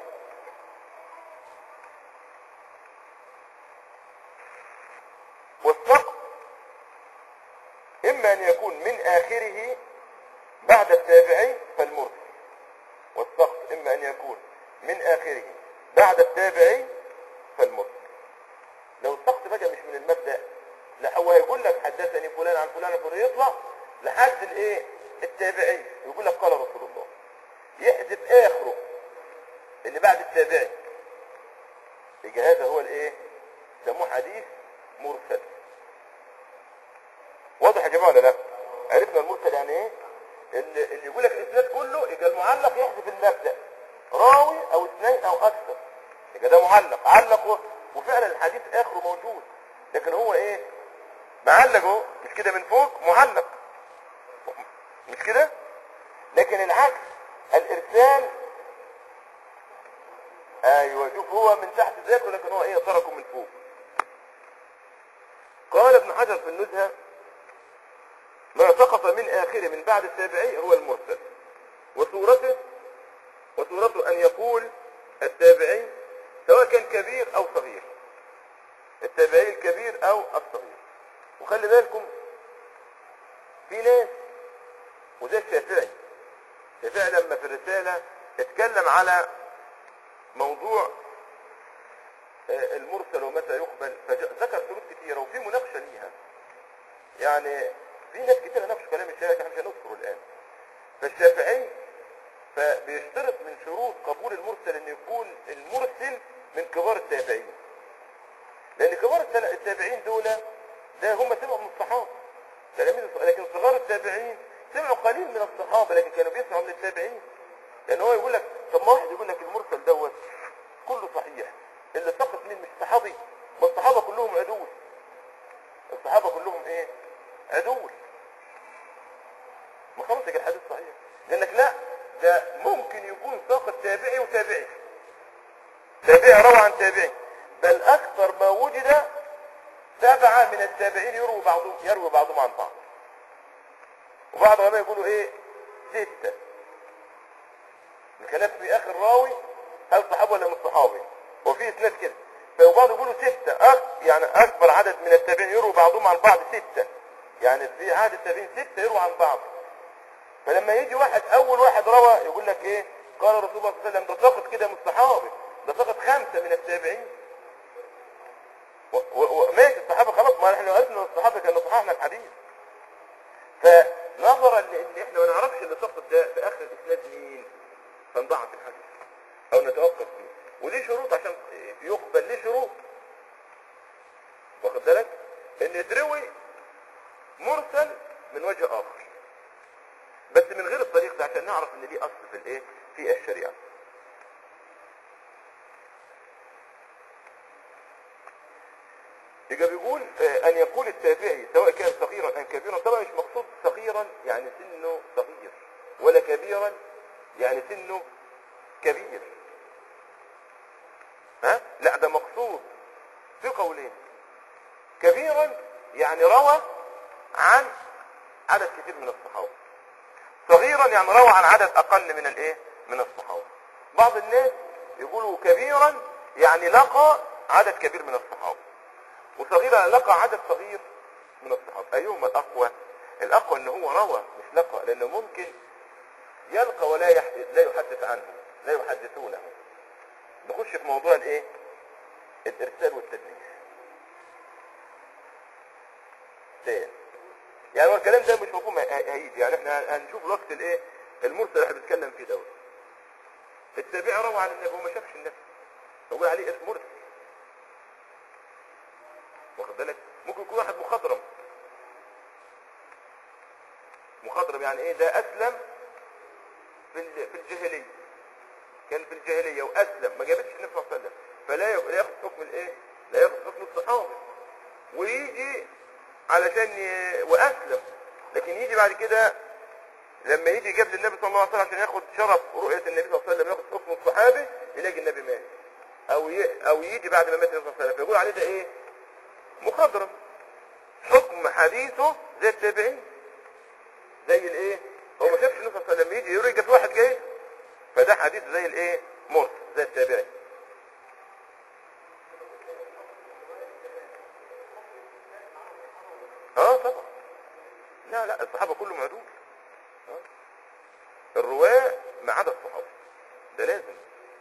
والسقط اما ان يكون من اخره بعد التابعي فالمرسل والسقط اما ان يكون من اخره بعد التابعي فالمرسل لو السقط بقى مش من المبدا لا هو هيقول لك حدثني فلان عن فلان عن فلان يطلع لحد الايه التابعي يقول لك قال رسول الله يحذف اخره اللي بعد التابعي يبقى هذا هو الايه سموه حديث مرسل واضح يا جماعه ولا لا عرفنا المرسل يعني ايه اللي, اللي يقول لك الاسناد كله يبقى المعلق يحذف المبدا راوي او اثنين او اكثر يبقى ده معلق علق و- وفعلا الحديث اخره موجود لكن هو ايه معلق اهو مش كده من فوق معلق مش كده لكن العكس الارسال ايوه شوف هو من تحت ذاته لكن هو ايه تركه من فوق قال ابن حجر في النزهه ما سقط سقط من آخره من بعد التابعي هو المرسل وصورته وصورته أن يقول التابعي سواء كان كبير أو صغير التابعي الكبير أو الصغير وخلي بالكم في ناس وده الشافعي الشافعي لما في الرسالة اتكلم على موضوع آه، المرسل ومتى يقبل فذكر شروط كتيرة وفي مناقشة ليها يعني في ناس كتير ناقشوا كلام الشافعي احنا مش هنذكره الآن فالشافعي فبيشترط من شروط قبول المرسل ان يكون المرسل من كبار التابعين لان كبار التل- التابعين دول ده هم سمعوا من الصحابه تلاميذ الص- لكن صغار التابعين سمعوا قليل من الصحابه لكن كانوا بيسمعوا من التابعين لان هو يقول لك طب ما واحد يقول لك المرسل دوت كله صحيح اللي سقط مين مش صحابي ما الصحابه كلهم عدول الصحابه كلهم ايه عدول ما خلاص يبقى الحديث صحيح لانك لا ده ممكن يكون ساقط تابعي وتابعي تابعي روى عن تابعي بل اكثر ما وجد سبعة من التابعين يروي بعضهم يروي بعضهم عن بعض وبعض العلماء يقولوا ايه ستة الخلاف في اخر راوي هل صحابي ولا مش صحابي وفي اسناد كده فبعض يقولوا ستة أك يعني اكبر عدد من التابعين يروي بعضهم عن بعض ستة يعني في عدد التابعين ستة يروي عن بعض فلما يجي واحد اول واحد روى يقول لك ايه قال رسول الله صلى الله عليه وسلم ده سقط كده من الصحابه ده سقط خمسه من التابعين و- و- وماشي الصحابه خلاص ما احنا لو عرفنا ان الصحابه كانوا صححنا الحديث فنظرا لان احنا ما نعرفش اللي سقط ده في اخر الاسناد مين فنضعف الحديث او نتوقف فيه وليه شروط عشان يقبل ليه شروط واخد بالك ان يتروي مرسل من وجه اخر بس من غير الطريق ده عشان نعرف ان دي اصل في الايه في الشريعه يبقى بيقول آه، ان يقول التابعي سواء كان صغيرا ام كبيرا طبعا مش مقصود صغيرا يعني سنه صغير ولا كبيرا يعني سنه كبير ها لا ده مقصود في قولين كبيرا يعني روى عن عدد كثير من الصحابه صغيرا يعني روى عن عدد اقل من الايه من الصحابه بعض الناس يقولوا كبيرا يعني لقى عدد كبير من الصحابه وصغيرا لقى عدد صغير من الصحابه ايهما الاقوى الاقوى ان هو روى مش لقى لانه ممكن يلقى ولا يح... لا يحدث عنه لا يحدثونه نخش في موضوع الايه الارسال والتدليس تاني يعني هو الكلام ده مش مفهوم هي- هيجي يعني احنا هنشوف الوقت الايه المرسل اللي احنا بنتكلم فيه دوت التابعي روى عن النبي هو ما شافش النبي يقول عليه اسم مرسل واخد بالك ممكن يكون واحد مخضرم مخضرم يعني ايه ده اسلم في ال- في الجاهليه كان في الجاهليه واسلم ما جابتش النبي صلى الله عليه وسلم فلا ي- لا ياخذ حكم الايه لا ياخذ حكم الصحابه ويجي علشان ي... واسلم لكن يجي بعد كده لما يجي جاب للنبي صلى الله عليه وسلم عشان ياخد شرف رؤيه النبي صلى الله عليه وسلم ياخد حكم الصحابي يلاقي النبي مات او ي... او يجي بعد ما مات النبي صلى الله عليه وسلم فيقول عليه ده ايه مخضرم حكم حديثه زي التابعين زي الايه هو ما شافش النبي صلى الله عليه وسلم يجي يقول جت واحد جاي فده حديث زي الايه مرسل زي التابعي اه طبعا لا لا الصحابه كلهم عدول آه. الرواه ما عدا الصحابه ده لازم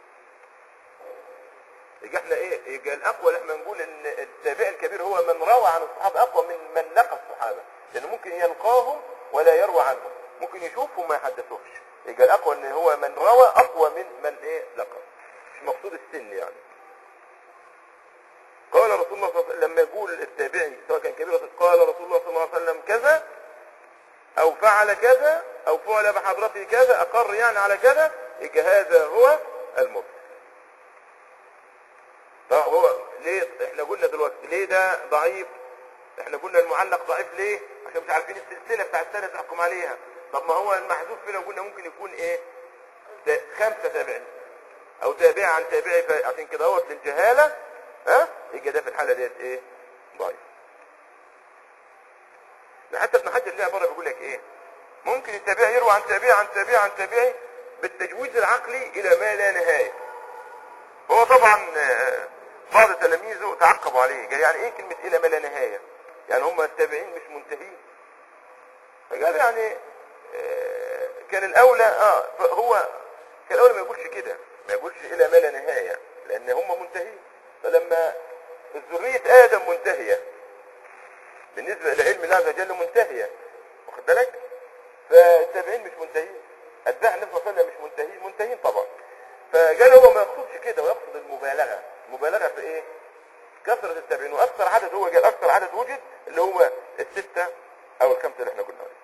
يبقى احنا ايه يبقى الاقوى اللي احنا نقول ان التابع الكبير هو من روى عن الصحابه اقوى من من لقى الصحابه لانه ممكن يلقاهم ولا يروى عنهم ممكن يشوفهم وما يحدثوش يبقى الاقوى ان هو من روى اقوى من من ايه لقى مش مقصود السن يعني قال رسول الله صلى الله عليه وسلم لما يقول التابعي سواء كان كبير أو صغير، قال رسول الله صلى الله عليه وسلم كذا او فعل كذا او فعل بحضرته كذا اقر يعني على كذا يبقى هذا هو المرسل طب هو ليه احنا قلنا دلوقتي ليه ده ضعيف احنا قلنا المعلق ضعيف ليه عشان مش عارفين السلسله بتاع السنه تحكم عليها طب ما هو المحذوف فينا قلنا ممكن يكون ايه تا- خمسه تابعين او تابع عن تابعي فعشان كده هو للجهاله ها يبقى ده في الحاله ديت ايه ضعيف ده حتى ابن حجر ليه عباره بيقول لك ايه ممكن التابع يروي عن تابع عن تابع عن تابعي بالتجويز العقلي الى ما لا نهايه هو طبعا آه، بعض تلاميذه تعقبوا عليه قال يعني ايه كلمه الى ما لا نهايه يعني هم التابعين مش منتهين فقال يعني آه، كان الاولى اه هو كان الاولى ما يقولش كده ما يقولش الى ما لا نهايه لان هم منتهين فلما ذريه ادم منتهيه بالنسبه لعلم الله عز وجل منتهيه واخد بالك فالتابعين مش منتهين اتباع النبي صلى الله عليه وسلم مش منتهين منتهين طبعا فقال هو ما يقصدش كده ويقصد المبالغه المبالغه في ايه كثره التابعين واكثر عدد هو قال اكثر عدد وجد اللي هو السته او الخمسه اللي احنا قلنا عليه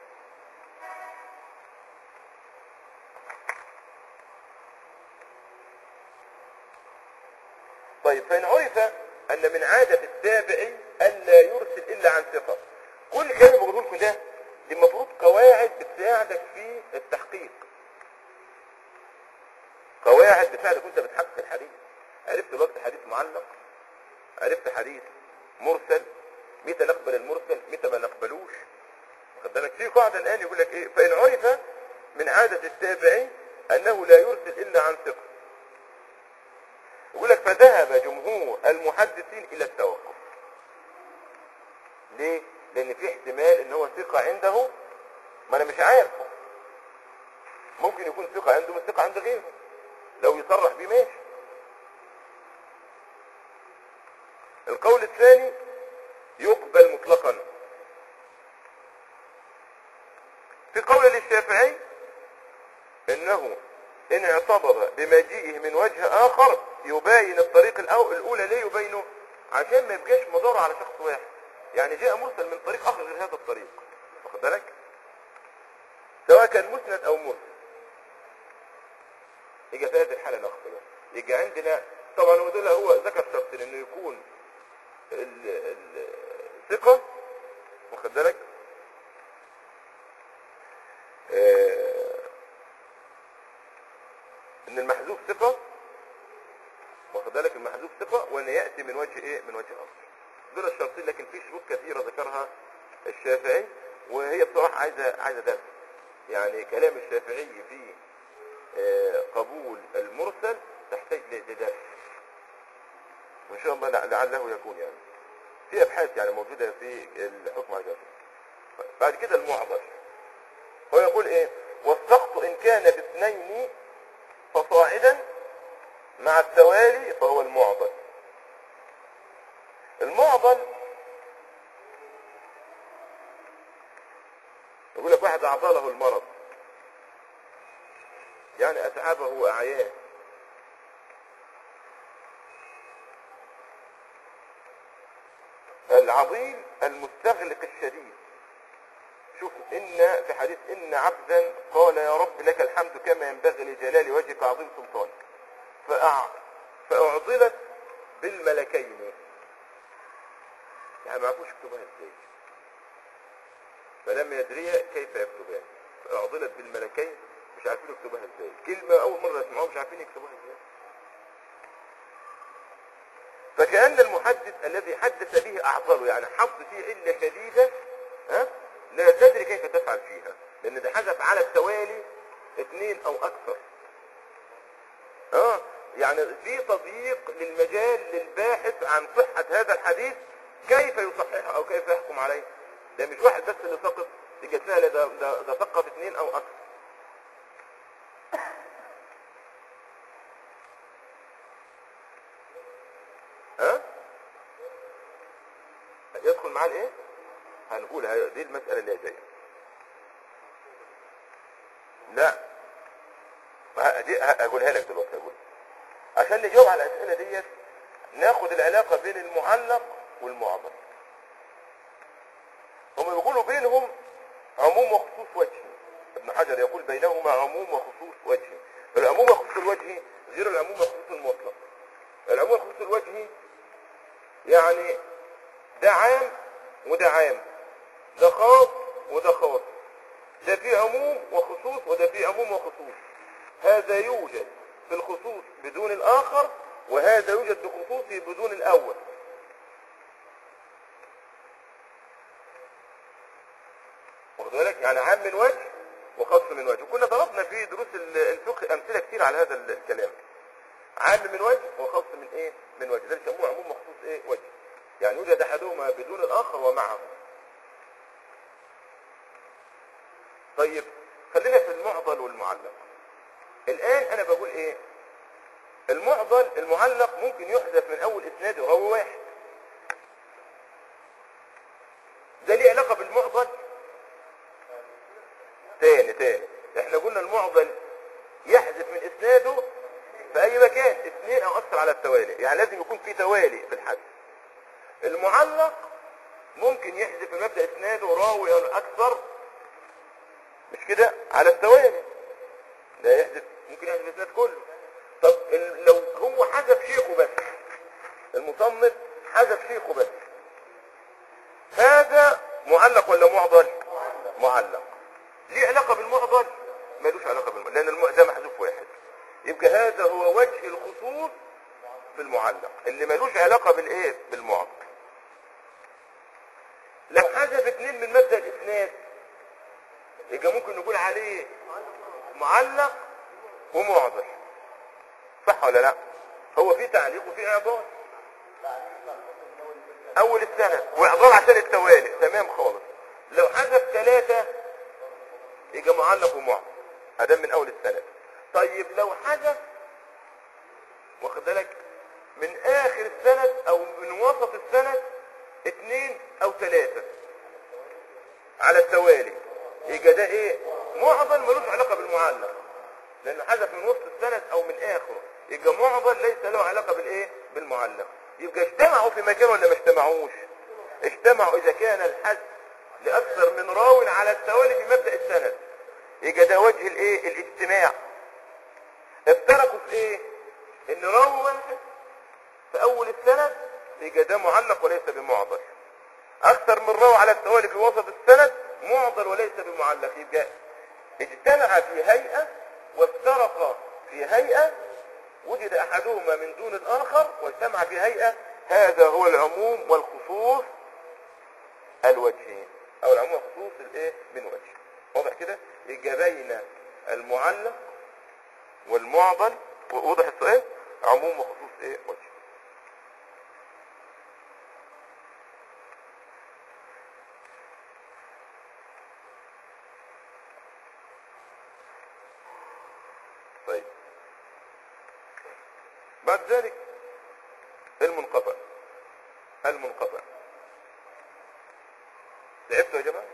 طيب فإن عرف أن من عادة التابع ألا يرسل إلا عن ثقة كل كلمة بقوله لكم ده دي المفروض قواعد بتساعدك في التحقيق قواعد بتساعدك وانت بتحقق الحديث عرفت الوقت حديث معلق عرفت حديث مرسل متى نقبل المرسل متى ما نقبلوش واخد بالك في قاعدة الآن يقول لك إيه فإن عرف من عادة التابع أنه لا يرسل إلا عن ثقة يقول لك فذهب جمهور المحدثين الى التوقف ليه لان في احتمال ان هو ثقة عنده ما انا مش عارفه ممكن يكون ثقة عنده من ثقة عند غيره لو يصرح بيه ماشي القول الثاني يقبل مطلقا في قول للشافعي انه ان اعتبر بمجيئه من وجه اخر يباين الطريق الأو- الاولى ليه يبينه عشان ما يبقاش مدار على شخص واحد يعني جاء مرسل من طريق اخر غير هذا الطريق واخد بالك سواء كان مسند او مرسل يجي في هذه الحاله الاخ بقى يجي عندنا طبعا هو دول هو ذكر شرطين انه يكون ال- ال- الثقه واخد بالك آه، ان المحذوف ثقة واخد بالك المحذوف ثقة وان يأتي من وجه ايه من وجه اخر دول الشرطين لكن في شروط كثيرة ذكرها الشافعي وهي بصراحة عايزة عايزة درس يعني كلام الشافعي في آه، قبول المرسل تحتاج ل- لدرس وان شاء الله لع- لعله يكون يعني في ابحاث يعني موجودة في الحكم على ذلك بعد كده المعضل هو يقول ايه والسقط ان كان باثنين فصاعدا مع التوالي فهو المعضل المعضل يقول لك واحد اعضله المرض يعني اتعبه واعياه العضيل المستغلق الشديد شوف ان في حديث ان عبدا قال يا رب لك الحمد كما ينبغي لجلال وجهك عظيم سلطانك فأع... فأعضلت بالملكين يعني ما عرفوش يكتبوها ازاي فلم يدري كيف يكتبها فأعضلت بالملكين مش عارفين يكتبوها ازاي كلمة أول مرة يسمعوها مش عارفين يكتبوها ازاي فكأن المحدث الذي حدث به أعضله يعني حط فيه علة شديدة ها لا تدري كيف تفعل فيها لأن ده حدث على التوالي اثنين أو أكثر اه يعني في تضييق للمجال للباحث عن صحة هذا الحديث كيف يصححه او كيف يحكم عليه ده مش واحد بس اللي سقط تيجي تلاقي ده ده, ده سقط اثنين او اكثر ها يدخل معاه الايه هنقول هي- دي المسألة اللي هي جاية لا ما دي هقولها لك دلوقتي هقول عشان نجاوب على الأسئلة ديت ناخد العلاقة بين المعلق والمعضل هم بيقولوا بينهم عموم وخصوص وجه ابن حجر يقول بينهما عموم وخصوص وجه العموم وخصوص الوجه غير العموم وخصوص المطلق العموم وخصوص الوجه يعني ده عام وده عام ده خاص وده خاص ده فيه عموم وخصوص وده فيه عموم وخصوص هذا يوجد في الخصوص بدون الآخر وهذا يوجد في خصوصه بدون الأول واخد بالك يعني عام من وجه وخاص من وجه وكنا ضربنا في دروس ال- الفقه امثله كتير على هذا ال- الكلام عام من وجه وخاص من ايه من وجه ده يسموه عموم مخصوص ايه وجه يعني يوجد احدهما بدون الاخر ومعه طيب خلينا في المعضل والمعلق الان انا بقول ايه المعضل المعلق ممكن يحذف من اول اسناد راوي واحد ده ليه علاقه بالمعضل تاني تاني احنا قلنا المعضل يحذف من اسناده في اي مكان اثنين او اكثر على التوالي يعني لازم يكون في توالي في الحذف المعلق ممكن يحذف من مبدا اسناده راوي او اكثر مش كده على التوالي لا يحذف ممكن يحذف الاسناد كله طب ال- لو هو حذف شيخه بس المصنف حذف شيخه بس هذا معلق ولا معضل معلق ليه علاقة بالمعضل ملوش علاقة بالمعضل لان الم... ده محذوف واحد يبقى هذا هو وجه الخصوص في المعلق اللي ملوش علاقة بالايه بالمعضل لو حذف اتنين من مبدأ الاسناد يبقى ممكن نقول عليه معلق ومعضل صح ولا لا هو في تعليق وفي اعضال اول السنة واعضال عشان التوالي تمام خالص لو حذف ثلاثة يبقى معلق ومعضل هذا من اول السنة طيب لو حذف واخد بالك من اخر السند او من وسط السند اثنين او ثلاثة على التوالي يبقى ده ايه معضل ملوش علاقة بالمعلق لانه حذف من وسط السند او من اخره يبقى معضل ليس له علاقة بالايه بالمعلق يبقى اجتمعوا في مكان ولا ما اجتمعوش اجتمعوا اذا كان الحذف لاكثر من راو على التوالي في مبدأ السند يبقى ده وجه الايه الاجتماع افترقوا في ايه ان راوي واحد في اول السند يبقى ده معلق وليس بمعضل اكثر من راوي على التوالي في وسط السند معضل وليس بمعلق يبقى اجتمع في هيئة وافترق في هيئة وجد احدهما من دون الاخر واجتمع في هيئة هذا هو العموم والخصوص الوجهين او العموم والخصوص الايه من وجه واضح كده يبقى بين المعلق والمعضل واضح السؤال عموم وخصوص ايه وجه طيب بعد ذلك المنقطع المنقطع تعبتوا يا جماعه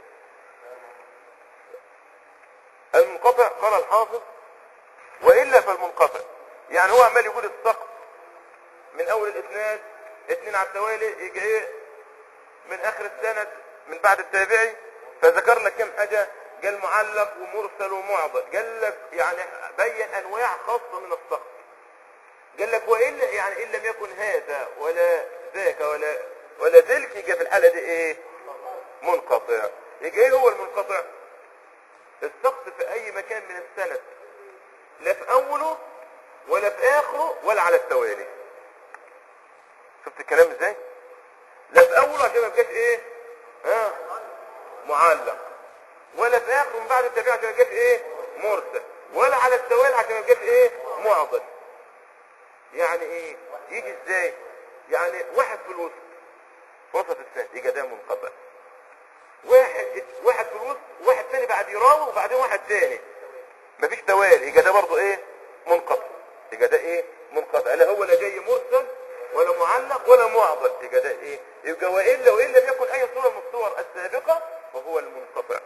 المنقطع قال الحافظ والا فالمنقطع يعني هو عمال يقول السقط من اول الاسناد اتنين على التوالي يجي ايه من اخر السند من بعد التابعي فذكر لك كم حاجه قال معلق ومرسل ومعضل قال لك يعني بين انواع خاصه من السقط قال لك والا يعني ان لم يكن هذا ولا ذاك ولا ولا ذلك يجي في الحاله دي ايه منقطع يجي ايه هو المنقطع السقط في اي مكان من السند لا في اوله ولا في اخره ولا على التوالي شفت الكلام ازاي لا في اوله عشان ما يبقاش ايه ها معلق ولا في اخره من بعد التابع عشان ما يبقاش ايه مرسل ولا على التوالي عشان ما يبقاش ايه معضل يعني ايه يجي ازاي يعني واحد في الوسط في وسط السند يجي ده منقطع واحد واحد في الوسط واحد تاني بعد يراوي وبعدين واحد تاني مفيش توالي يبقى ده برضه ايه منقطع يبقى ده ايه منقطع لا هو لا جاي مرسل ولا معلق ولا معضل يبقى ده ايه يبقى والا وان لم يكن اي صوره من الصور السابقه فهو المنقطع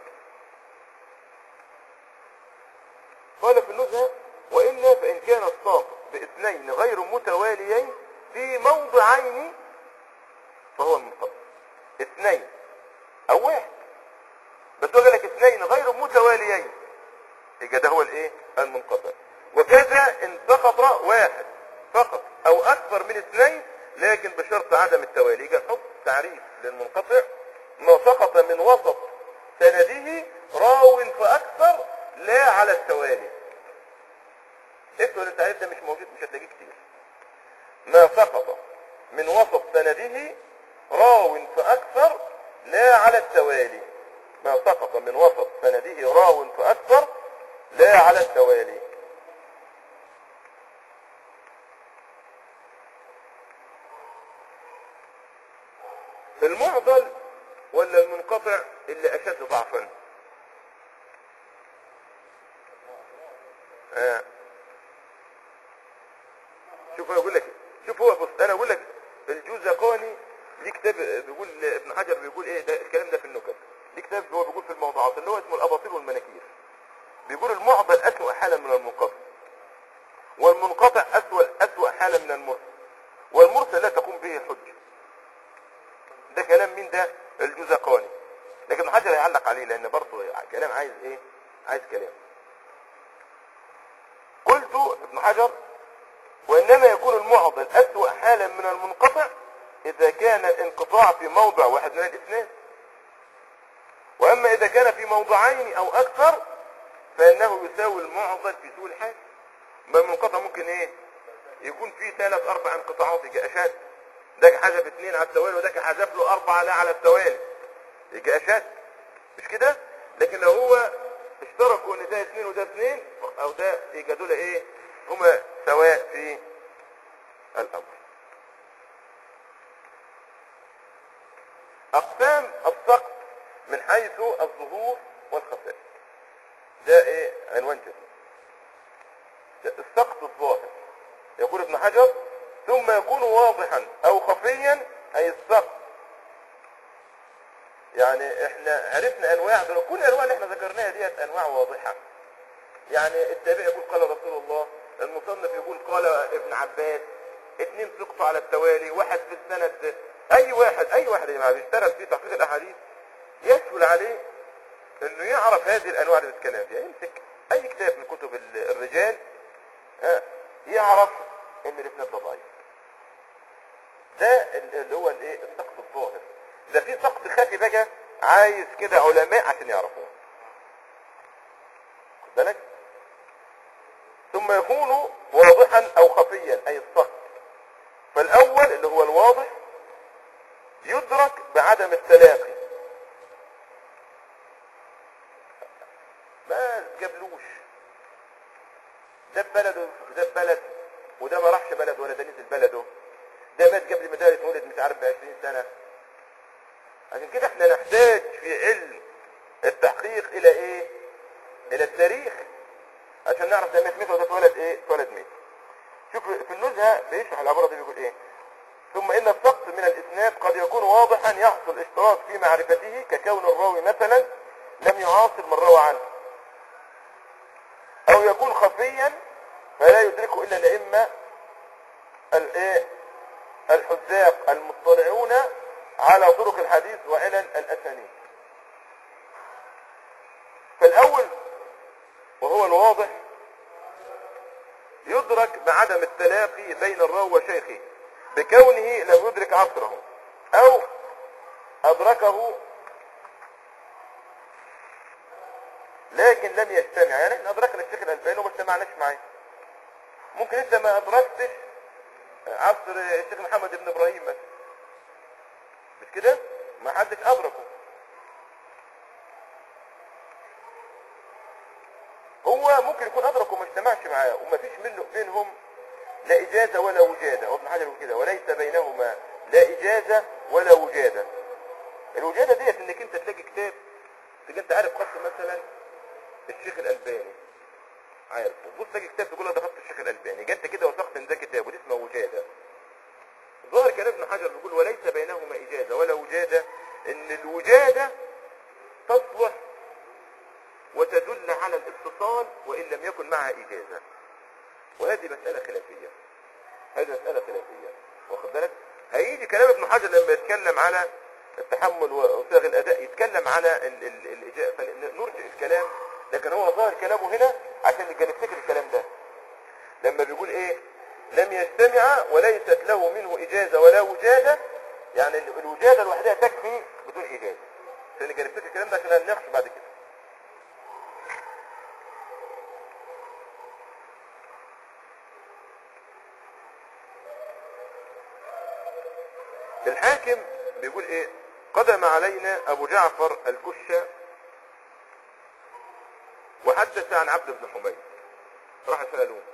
قال في النزهه والا فان كان الساقط باثنين غير متواليين في موضعين فهو المنقطع اثنين او واحد بس هو قال لك اثنين غير متواليين يبقى ده هو الايه المنقطع وكذا ان سقط واحد فقط او اكثر من اثنين لكن بشرط عدم التوالي يبقى نحط تعريف للمنقطع ما سقط من وسط سنده راو فاكثر لا على التوالي اكتب التعريف ده مش موجود مش هتلاقيه كتير ما سقط من وسط سنده راو فاكثر لا على التوالي ما سقط من وسط سنده راو فاكثر لا على التوالي المعضل ولا المنقطع اللي اشد ضعفا آه. شوف انا اقول لك شوف هو بص انا اقول لك الجوزقاني ليه كتاب بيقول ابن حجر بيقول ايه ده الكلام ده في النكت ليه كتاب هو بيقول في الموضوعات اللي هو اسمه الاباطيل والمناكير بيقول المعضل اسوأ حالا من المنقطع والمنقطع اسوأ اسوأ حالا من المرسل والمرسل لا تقوم به الحجه ده كلام مين ده الجوزقاني لكن ابن حجر هيعلق عليه لان برضه كلام عايز ايه عايز كلام قلت ابن حجر وإنما يكون المعضل أسوأ حالا من المنقطع إذا كان الانقطاع في موضع واحد من الاثنين وأما إذا كان في موضعين أو أكثر فإنه يساوي المعضل في سوء الحال ما المنقطع ممكن إيه يكون فيه ثلاث أربع انقطاعات يجي أشد ده حذف اثنين على التوالي وده حذف له أربعة لا على التوالي يجي أشد مش كده لكن لو هو اشتركوا ان ده اثنين وده اثنين او ده يبقى دول ايه هما سواء في الامر اقسام السقط من حيث الظهور والخفاء ده ايه عنوان جديد ده السقط الظاهر يقول ابن حجر ثم يكون واضحا او خفيا اي السقط يعني احنا عرفنا انواع دول كل الانواع اللي احنا ذكرناها ديت انواع واضحه يعني التابع يقول قال رسول الله المصنف يقول قال ابن عباس اثنين سقطوا على التوالي واحد في السند اي واحد اي واحد يا جماعه بيشتغل في تحقيق الاحاديث يسهل عليه انه يعرف هذه الانواع اللي بيتكلم فيها يمسك اي كتاب من كتب ال- الرجال ها يعرف ان الاسناد ده ضعيف ده ال- اللي هو الايه السقط الظاهر ده في سقط خفي بقى عايز كده علماء عشان يعرفوه خد بالك ثم يكون واضحا او خفيا اي السقط فالاول اللي هو الواضح يدرك بعدم التلاقي ما جابلوش ده بلده ده بلد وده ما راحش بلد ولا ده نزل بلده ده مات قبل ما ده يتولد مش عارف ب 20 سنه عشان كده احنا نحتاج في علم التحقيق الى ايه الى التاريخ عشان نعرف ده مات متى وده اتولد ايه اتولد متى شوف في النزهه بيشرح العباره دي بيقول ايه ثم ان السقط من الاسناد قد يكون واضحا يحصل اشتراك في معرفته ككون الراوي مثلا لم يعاصر من روى عنه او يكون خفيا فلا يدركه الا الائمه الايه الحذاق المطلعون على طرق الحديث وعلل الاسانيد فالاول وهو الواضح يدرك بعدم التلاقي بين الراوي وشيخه بكونه لم يدرك عصره او ادركه لكن لم يجتمع يعني احنا ادركنا الشيخ الالباني وما اجتمعناش معاه ممكن انت ما ادركتش عصر الشيخ محمد بن ابراهيم مثلا مش كده ما حدش ادركه هو ممكن يكون ادرك وما اجتمعش معاه وما فيش منه بينهم لا اجازه ولا وجاده وابن حجر يقول كده وليس بينهما لا اجازه ولا وجاده الوجاده ديت انك انت تلاقي كتاب تبقى انت عارف خط مثلا الشيخ الالباني عارف تبص تلاقي كتاب تقول له ده خط الشيخ الالباني جت كده وثقت ان ده كتاب ودي اسمه وجاده ظاهر كلام ابن حجر بيقول وليس بينهما اجازه ولا وجاده ان الوجاده تصلح وتدل على الاتصال وان لم يكن معها اجازه وهذه مساله خلافيه هذه مساله خلافيه واخد بالك هيجي كلام ابن حجر لما يتكلم على التحمل وصيغ الاداء يتكلم على ال- ال- الاجابه فنرجع الكلام لكن هو ظاهر كلامه هنا عشان نبقى نفتكر الكلام ده لما بيقول ايه لم يجتمع وليست له منه اجازه ولا وجاده يعني ال- الوجاده لوحدها تكفي بدون اجازه عشان نبقى نفتكر الكلام ده عشان هنناقش بعد كده الحاكم بيقول ايه قدم علينا ابو جعفر الكشة وحدث عن عبد بن حميد راح سألوه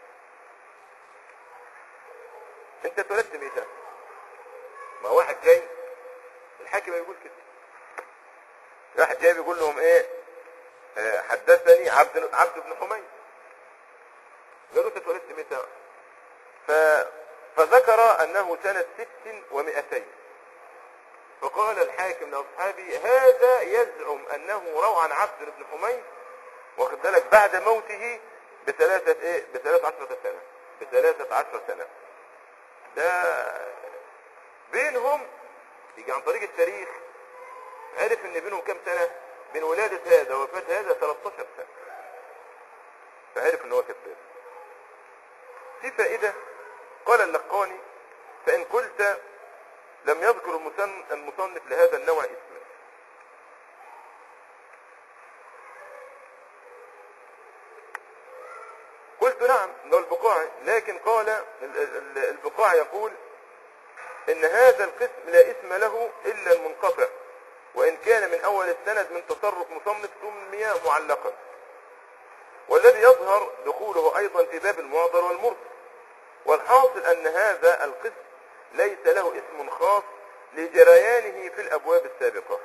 انت اتولدت متى ما واحد جاي الحاكم يقول كده واحد جاي بيقول لهم ايه آه، حدثني عبد عبد بن حميد قالوا انت اتولدت متى ف... فذكر انه سنة ست ومئتين فقال الحاكم لاصحابه هذا يزعم انه روى عن عبد بن حميد واخد بالك بعد موته بثلاثة ايه بثلاث عشرة سنة بثلاثة عشرة سنة ده بينهم يجي عن طريق التاريخ عرف ان بينهم كام سنة بين ولادة هذا ووفاة هذا 13 سنة فعرف ان هو كذاب في فائدة قال اللقاني فإن قلت لم يذكر المسن- المصنف لهذا النوع اسما قلت نعم ده البقاعي لكن قال ال- ال- البقاعي يقول ان هذا القسم لا اسم له الا المنقطع وان كان من اول السند من تصرف مصنف سمي معلقا والذي يظهر دخوله ايضا في باب المعضل والمرسل والحاصل ان هذا القسم ليس له اسم خاص لجريانه في الابواب السابقة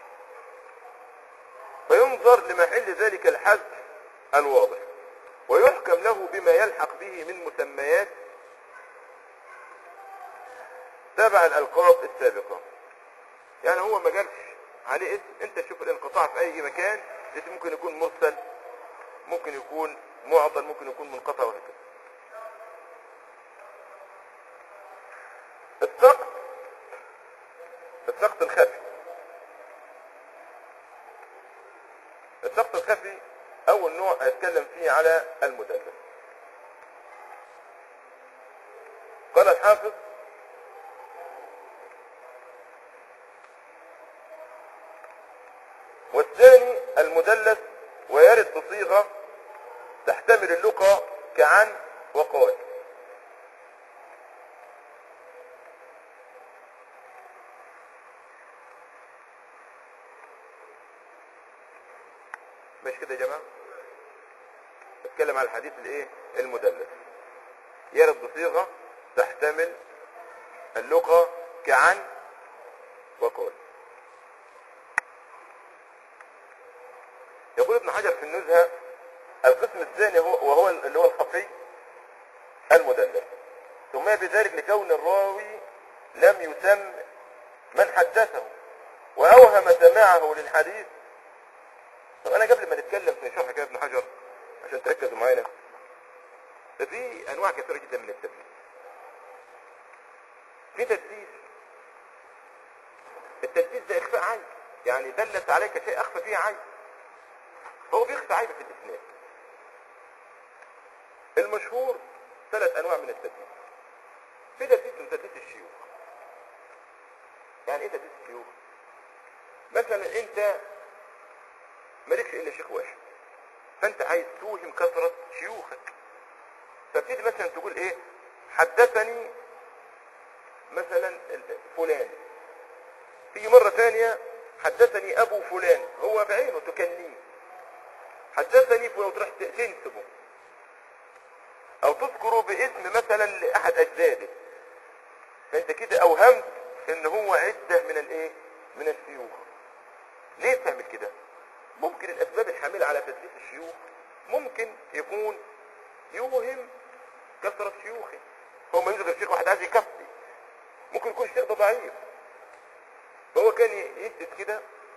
فينظر لمحل ذلك الحذف الواضح ويحكم له بما يلحق به من مسميات تبع الالقاب السابقة يعني هو ما جالش عليه اسم انت تشوف الانقطاع في اي مكان اسم ممكن يكون مرسل ممكن يكون معضل ممكن يكون منقطع وهكذا السقط السقط الخفي السقط الخفي اول نوع هيتكلم فيه على المدلس قال الحافظ والثاني المدلس ويرد بصيغة تحتمل اللقى كعن وقال مش كده يا جماعة اتكلم على الحديث الايه المدلس يرد بصيغة تحتمل اللقى كعن وقال يقول ابن حجر في النزهة القسم الثاني هو وهو اللي هو الخفي المدلس سمي بذلك لكون الراوي لم يسم من حدثه وأوهم سماعه للحديث طب أنا قبل ما نتكلم في شرح كده ابن حجر عشان تركزوا معانا ففي أنواع كثيرة جدا من التدليس في تدليس التدليس ده إخفاء عيب يعني دلس عليك شيء أخفى فيه عيب هو بيخفى عيب في الإسناد المشهور ثلاث أنواع من التدليس في تدليس من تدليس الشيوخ يعني ايه تدليس الشيوخ مثلا انت مالكش الا شيخ واحد فانت عايز توهم كثرة شيوخك فبتيجي مثلا تقول ايه حدثني مثلا ال- فلان تيجي مرة ثانية حدثني ابو فلان هو بعينه تكنيه حدثني فلان وتروح ت- تنسبه او تذكره باسم مثلا لاحد اجداده فانت كده اوهمت ان هو عدة من الايه من الشيوخ ليه بتعمل كده ممكن الاسباب الحاملة على تدليس الشيوخ ممكن يكون يوهم كثرة شيوخه هو ما يوجد غير شيخ واحد عايز يكفي ممكن يكون الشيخ ده ضعيف فهو كان يدس كده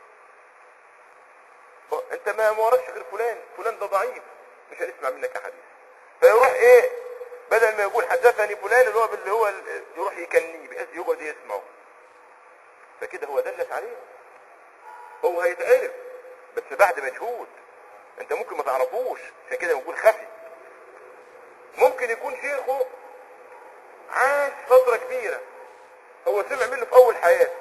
ف- انت ما ما وراكش غير فلان فلان ده ضعيف مش هنسمع منك حديث فيروح ايه بدل ما يقول حدثني فلان اللي هو اللي هو ال- يروح يكنيه بحيث يقعد يسمعه فكده هو دلس عليه هو هيتعرف بس بعد مجهود انت ممكن ما تعرفوش عشان كده بنقول خفي ممكن يكون شيخه عاش فترة كبيرة هو سمع منه في اول حياته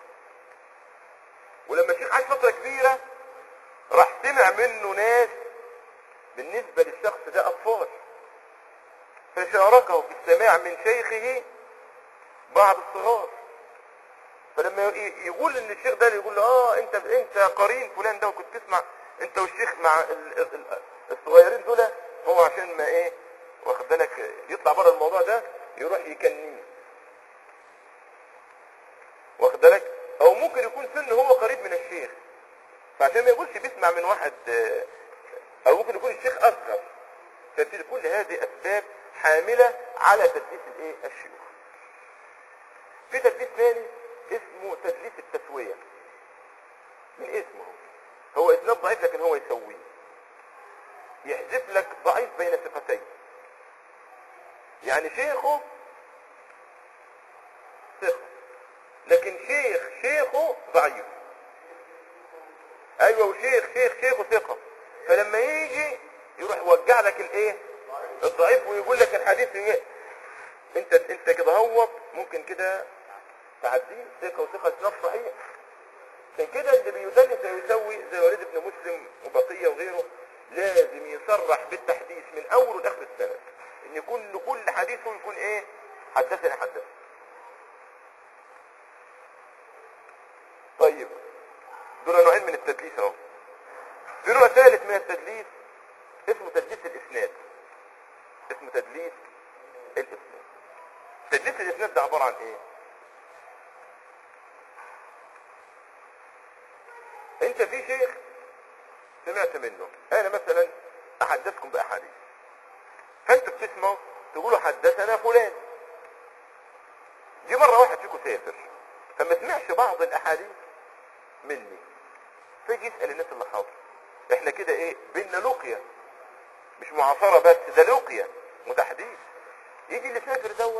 ولما الشيخ عاش فترة كبيرة راح سمع منه ناس بالنسبة للشخص ده اطفال فشاركه في السماع من شيخه بعض الصغار فلما ي- يقول ان الشيخ ده يقول له اه انت انت قرين فلان ده وكنت تسمع انت والشيخ مع ال- ال- ال- الصغيرين دول هو عشان ما ايه واخد بالك يطلع بره الموضوع ده يروح يكنيه واخد بالك او ممكن يكون سنه هو قريب من الشيخ فعشان ما يقولش بيسمع من واحد آه، او ممكن يكون الشيخ اصغر فبتدي كل هذه اسباب حامله على تدليس الايه الشيوخ في تدليس ثاني اسمه تدليس التسويه من اسمه هو اسناد ضعيف لكن هو يسويه يحذف لك ضعيف بين ثقتين يعني شيخه ثقة لكن شيخ شيخه ضعيف ايوه وشيخ شيخ شيخه ثقة فلما يجي يروح يوجع لك الايه الضعيف ويقول لك الحديث إيه؟ انت انت كده هوب ممكن كده تعديه ثقة وثقة اسناد صحيح عشان كده اللي بيدلس ويسوي زي وليد بن مسلم وبقية وغيره لازم يصرح بالتحديث من اول لاخر السند ان يكون لكل حديثه يكون ايه حدثني حدث طيب دول نوعين من التدليس اهو في نوع ثالث من التدليس اسمه تدليس الاسناد اسمه تدليس الاسناد تدليس الاسناد ده عبارة عن ايه انت في شيخ سمعت منه انا مثلا احدثكم باحاديث فانتوا بتسمعوا تقولوا حدثنا فلان دي مرة واحد فيكم سافر فما سمعش بعض الاحاديث مني فيجي يسأل الناس اللي حاضر احنا كده ايه بينا لقيا مش معاصرة بس ده لقيا وتحديث يجي اللي سافر دوت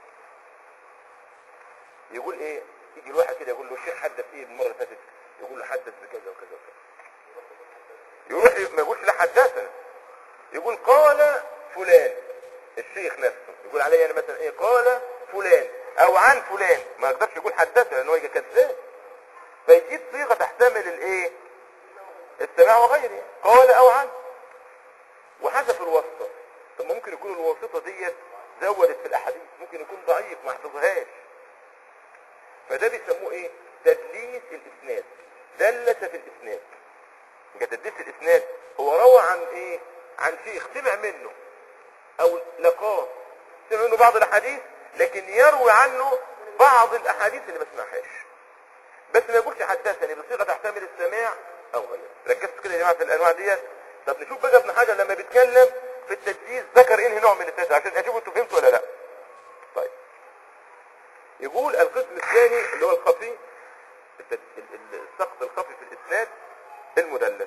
يقول ايه يجي الواحد كده يقول له الشيخ حدث ايه المرة اللي فاتت يقول له حدث بكذا وكذا وكذا يروح ما يقولش لا حدثنا يقول قال فلان الشيخ نفسه يقول علي انا مثلا ايه قال فلان او عن فلان ما يقدرش يقول حدثنا لان هو يجي كذاب فيجيب صيغه تحتمل الايه السماع وغيره قال او عن وحذف الواسطه طب ما ممكن يكون الواسطه ديت زودت في الاحاديث ممكن يكون ضعيف ما حفظهاش فده بيسموه ايه تدليس الاسناد دلس في الاسناد يبقى تدليس الاسناد هو روى عن ايه عن شيخ سمع منه او لقاه سمع منه بعض الاحاديث لكن يروي عنه بعض الاحاديث اللي ما سمعهاش بس ما يقولش حدثني بصيغه تحتمل السماع او غيره ركزت كده يا جماعه في الانواع ديت طب نشوف بقى ابن حجر لما بيتكلم في التدليس ذكر انهي نوع من التدليس عشان اشوف انتوا فهمتوا ولا لا طيب يقول القسم الثاني اللي هو الخفي التد- ال- ال- السقط الخفي في الاسناد المدلس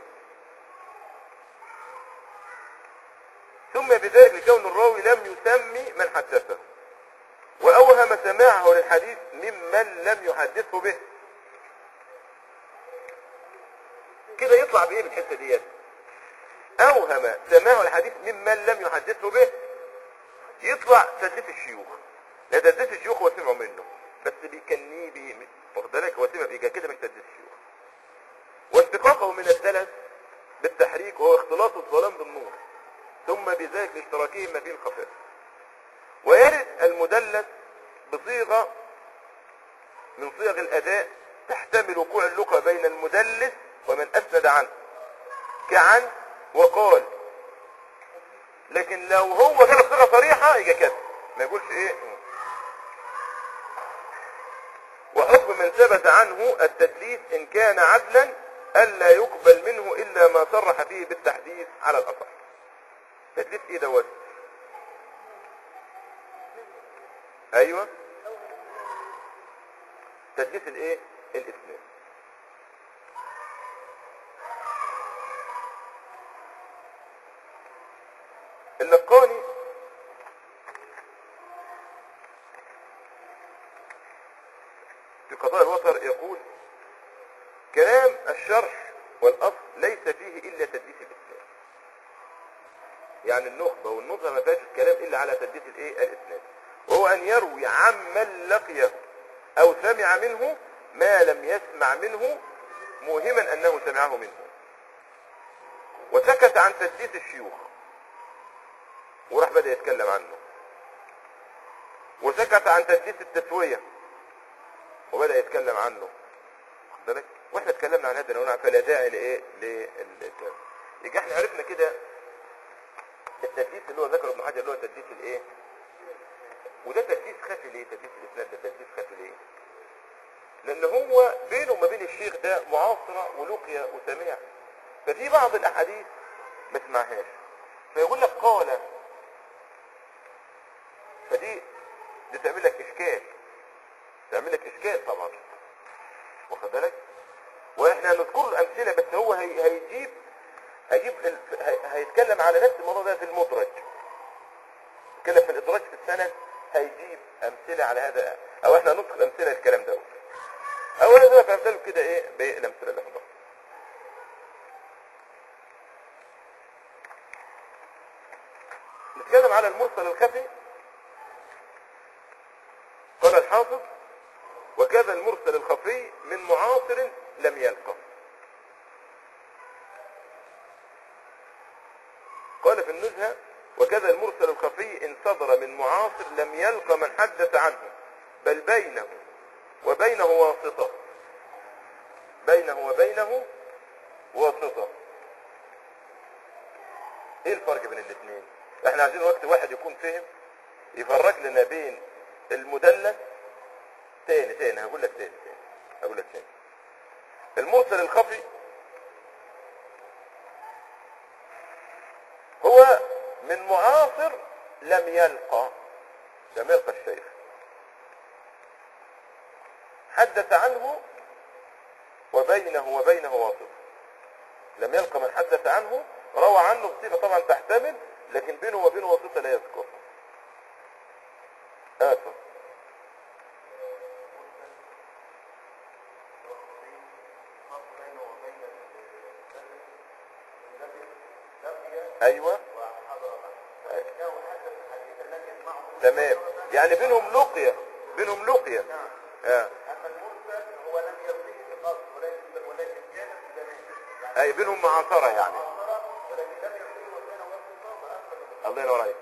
ثم بذلك لكون الراوي لم يسمي من حدثه وأوهم سماعه للحديث ممن لم يحدثه به كده يطلع بإيه في الحتة ديت أوهم سماعه الحديث ممن لم يحدثه به يطلع تدليس الشيوخ لا تدليس الشيوخ هو سمعوا منه بس بيكنيه بيه واخد بالك هو سمع بيه كده مش تدليس الشيوخ واشتقاقه من الدلس بالتحريك وهو اختلاط الظلام بالنور ثم بذلك لاشتراكهما فيه الخفاء ويرد المدلس بصيغة من صيغ الأداء تحتمل وقوع اللقى بين المدلس ومن أسند عنه كعن وقال لكن لو هو جاب صيغة صريحة يبقى كده ما يقولش ايه وحكم من ثبت عنه التدليس إن كان عدلا ألا يقبل منه إلا ما صرح فيه بالتحديث على الأصح تدليس إيه دوت أيوة تدليس الإيه الإسناد اللقاني في قضاء الوتر يقول كلام الشرح والأصل ليس فيه إلا تدليس الإسناد يعني النخبة والنظرة ما فيهاش الكلام إلا على تدليس الإيه الإسناد وهو أن يروي عمن لقيه أو سمع منه ما لم يسمع منه موهما أنه سمعه منه وسكت عن تدليس الشيوخ وراح بدأ يتكلم عنه وسكت عن تدليس التسوية وبدأ يتكلم عنه واخد بالك واحنا اتكلمنا عن هذا النوع فلا داعي لايه للكلام يبقى احنا عرفنا كده التدليس اللي هو ذكره ابن حجر اللي هو تدليس الايه وده تدليس خفي ليه تدليس الاسناد ده تدليس خفي ليه لان هو بينه وما بين الشيخ ده معاصره ولقيا وسمع ففي بعض الاحاديث ما سمعهاش فيقول لك قال فدي دي تعمل لك اشكال تعمل لك اشكال طبعا واخد بالك واحنا هنذكر الامثله بس هو هي هيجيب هيجيب ال- هي- هيتكلم على نفس الموضوع ده في المدرج يتكلم في الادراج في السند هيجيب امثله على هذا او احنا نذكر امثله الكلام ده اولا نذكر امثله كده ايه بالامثله اللي حضرتك نتكلم على المرسل الخفي قال الحافظ وكذا المرسل الخفي من معاصر لم يلقى قال في النزهة وكذا المرسل الخفي إن صدر من معاصر لم يلق من حدث عنه بل بينه وبينه واسطة بينه وبينه واسطة ايه الفرق بين الاثنين احنا عايزين وقت واحد يكون فهم يفرق لنا بين المدلس تاني تاني هقول لك تاني تاني هقول لك تاني المرسل الخفي هو من معاصر لم يلقى لم يلقى الشيخ حدث عنه وبينه وبينه واسطة لم يلقى من حدث عنه روى عنه بصيغة طبعا تحتمل لكن بينه وبينه واسطة لا يذكر آسف ايوه تمام يعني بينهم لقية بينهم لقية آه. اي بينهم معاصرة يعني الله ينور عليك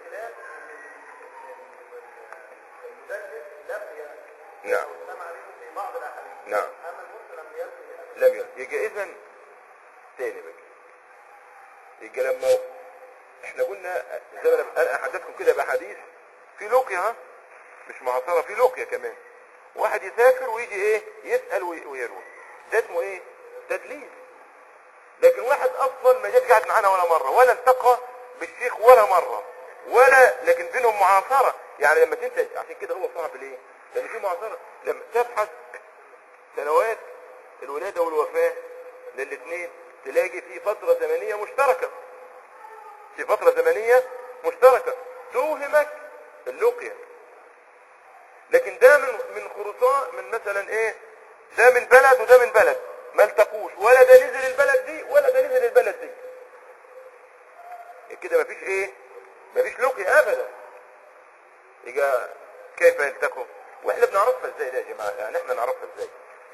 نعم نعم لم يلقي يبقى اذا تاني بقى يبقى لما احنا قلنا زي ما انا أنا حدثتكم كده بحديث في لقيا ها مش معاصرة في لقيا كمان واحد يسافر ويجي ايه يسأل وي- ويروي ده اسمه ايه تدليس لكن واحد اصلا ما جاش قاعد معانا ولا مرة ولا التقى بالشيخ ولا مرة ولا لكن بينهم معاصرة يعني لما تنتج عشان كده هو صعب ليه لان في معاصرة لما تبحث سنوات الولادة والوفاة للاثنين تلاقي في فترة زمنية مشتركة في فترة زمنية مشتركة توهمك اللقية لكن ده من من خرطاء من مثلا ايه ده من بلد وده من بلد ما التقوش ولا ده نزل البلد دي ولا ده نزل البلد دي كده مفيش ايه مفيش لقية ابدا يبقى كيف يلتقوا واحنا بنعرفها ازاي ده يا جماعة يعني احنا نعرفها ازاي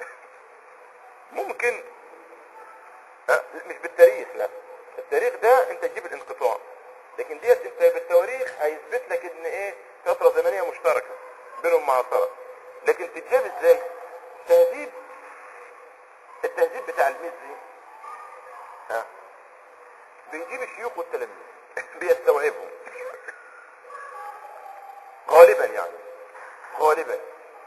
ممكن ها، مش بالتاريخ لا التاريخ ده انت تجيب الانقطاع لكن ديت انت بالتواريخ هيثبت لك ان ايه فترة زمنية مشتركة بينهم معاصرة لكن تتجاب ازاي تهذيب التهذيب بتاع المزي ها بيجيب الشيوخ والتلاميذ بيستوعبهم غالبا يعني غالبا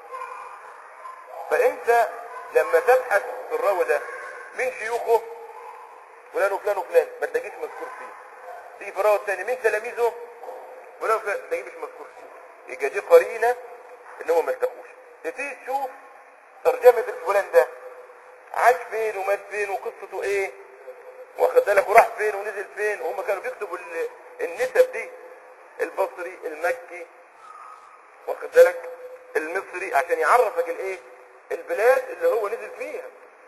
فانت لما تبحث في الراوي ده مين شيوخه فلان وفلان وفلان ما تلاقيش مذكور فيه تيجي في الراوي الثاني مين تلاميذه فلان وفلان تلاقيه مش مذكور فيه يبقى دي قرينه ان هم ما التقوش تبتدي تشوف ترجمه الفلان ده عاش فين ومات فين وقصته ايه واخد بالك وراح فين ونزل فين وهم كانوا بيكتبوا ال- النسب دي البصري المكي واخد بالك المصري عشان يعرفك الايه البلاد اللي هو نزل فيها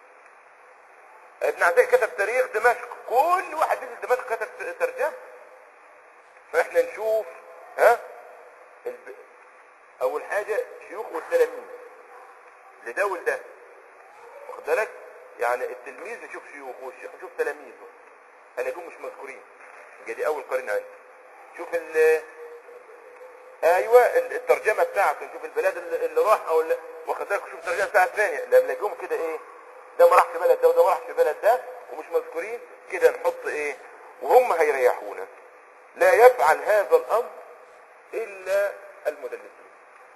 ابن عزيز كتب تاريخ دمشق كل واحد نزل دمشق كتب ترجمه فاحنا نشوف ها الب... اول حاجه شيوخ والتلاميذ لده ولده واخد بالك يعني التلميذ يشوف شيوخه والشيخ يشوف تلاميذه الاقيهم مش مذكورين يبقى دي اول قرينه عندي شوف ال ايوه ال- الترجمه بتاعته نشوف البلاد اللي اللي راح او اللي واخد بالك شوف الترجمه بتاعت الثانيه لما نلاقيهم كده ايه ده ما راحش بلد ده وده ما راحش بلد ده ومش مذكورين كده نحط ايه وهم هيريحونا لا يفعل هذا الامر الا المدلسين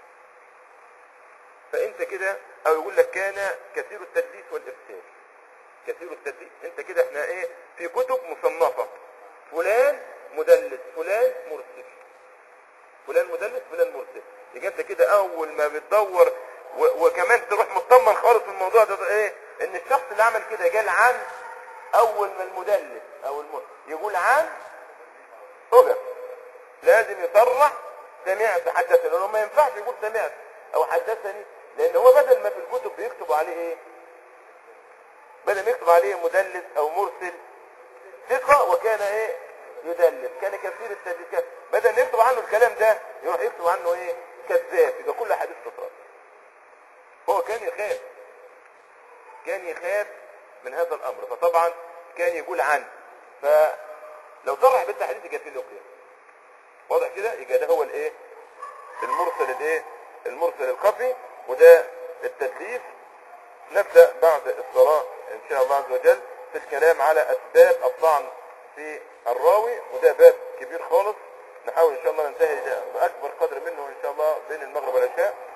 فانت كده او يقول لك كان كثير التدليس والارسال كثير التدليس انت كده احنا ايه في كتب مصنفه فلان مدلس فلان مرسل فلان مدلس فلان مرسل يبقى انت كده اول ما بتدور و- وكمان تروح مطمن خالص في الموضوع ده, ده ايه ان الشخص اللي عمل كده قال عن اول ما المدلس او المرسل يقول عن أجر لازم يصرح سمعت حدثني لانه ما ينفعش يقول سمعت او حدثني لان هو بدل ما في الكتب بيكتبوا عليه ايه بدل ما يكتب عليه مدلس او مرسل ثقة وكان ايه يدلس كان كثير التدليس كان- بدل ما يكتب عنه الكلام ده يروح يكتب عنه ايه كذاب يبقى كل حديث تطرد هو كان يخاف كان يخاف من هذا الامر فطبعا كان يقول عنه فلو صرح بالتحديث يبقى فيه لقيا واضح كده يبقى ده هو الايه المرسل الايه المرسل الخفي وده التدليس نبدأ بعد الصلاة إن شاء الله عز وجل في الكلام على أسباب الطعن في الراوي وده باب كبير خالص نحاول إن شاء الله ننتهي بأكبر قدر منه إن شاء الله بين المغرب والعشاء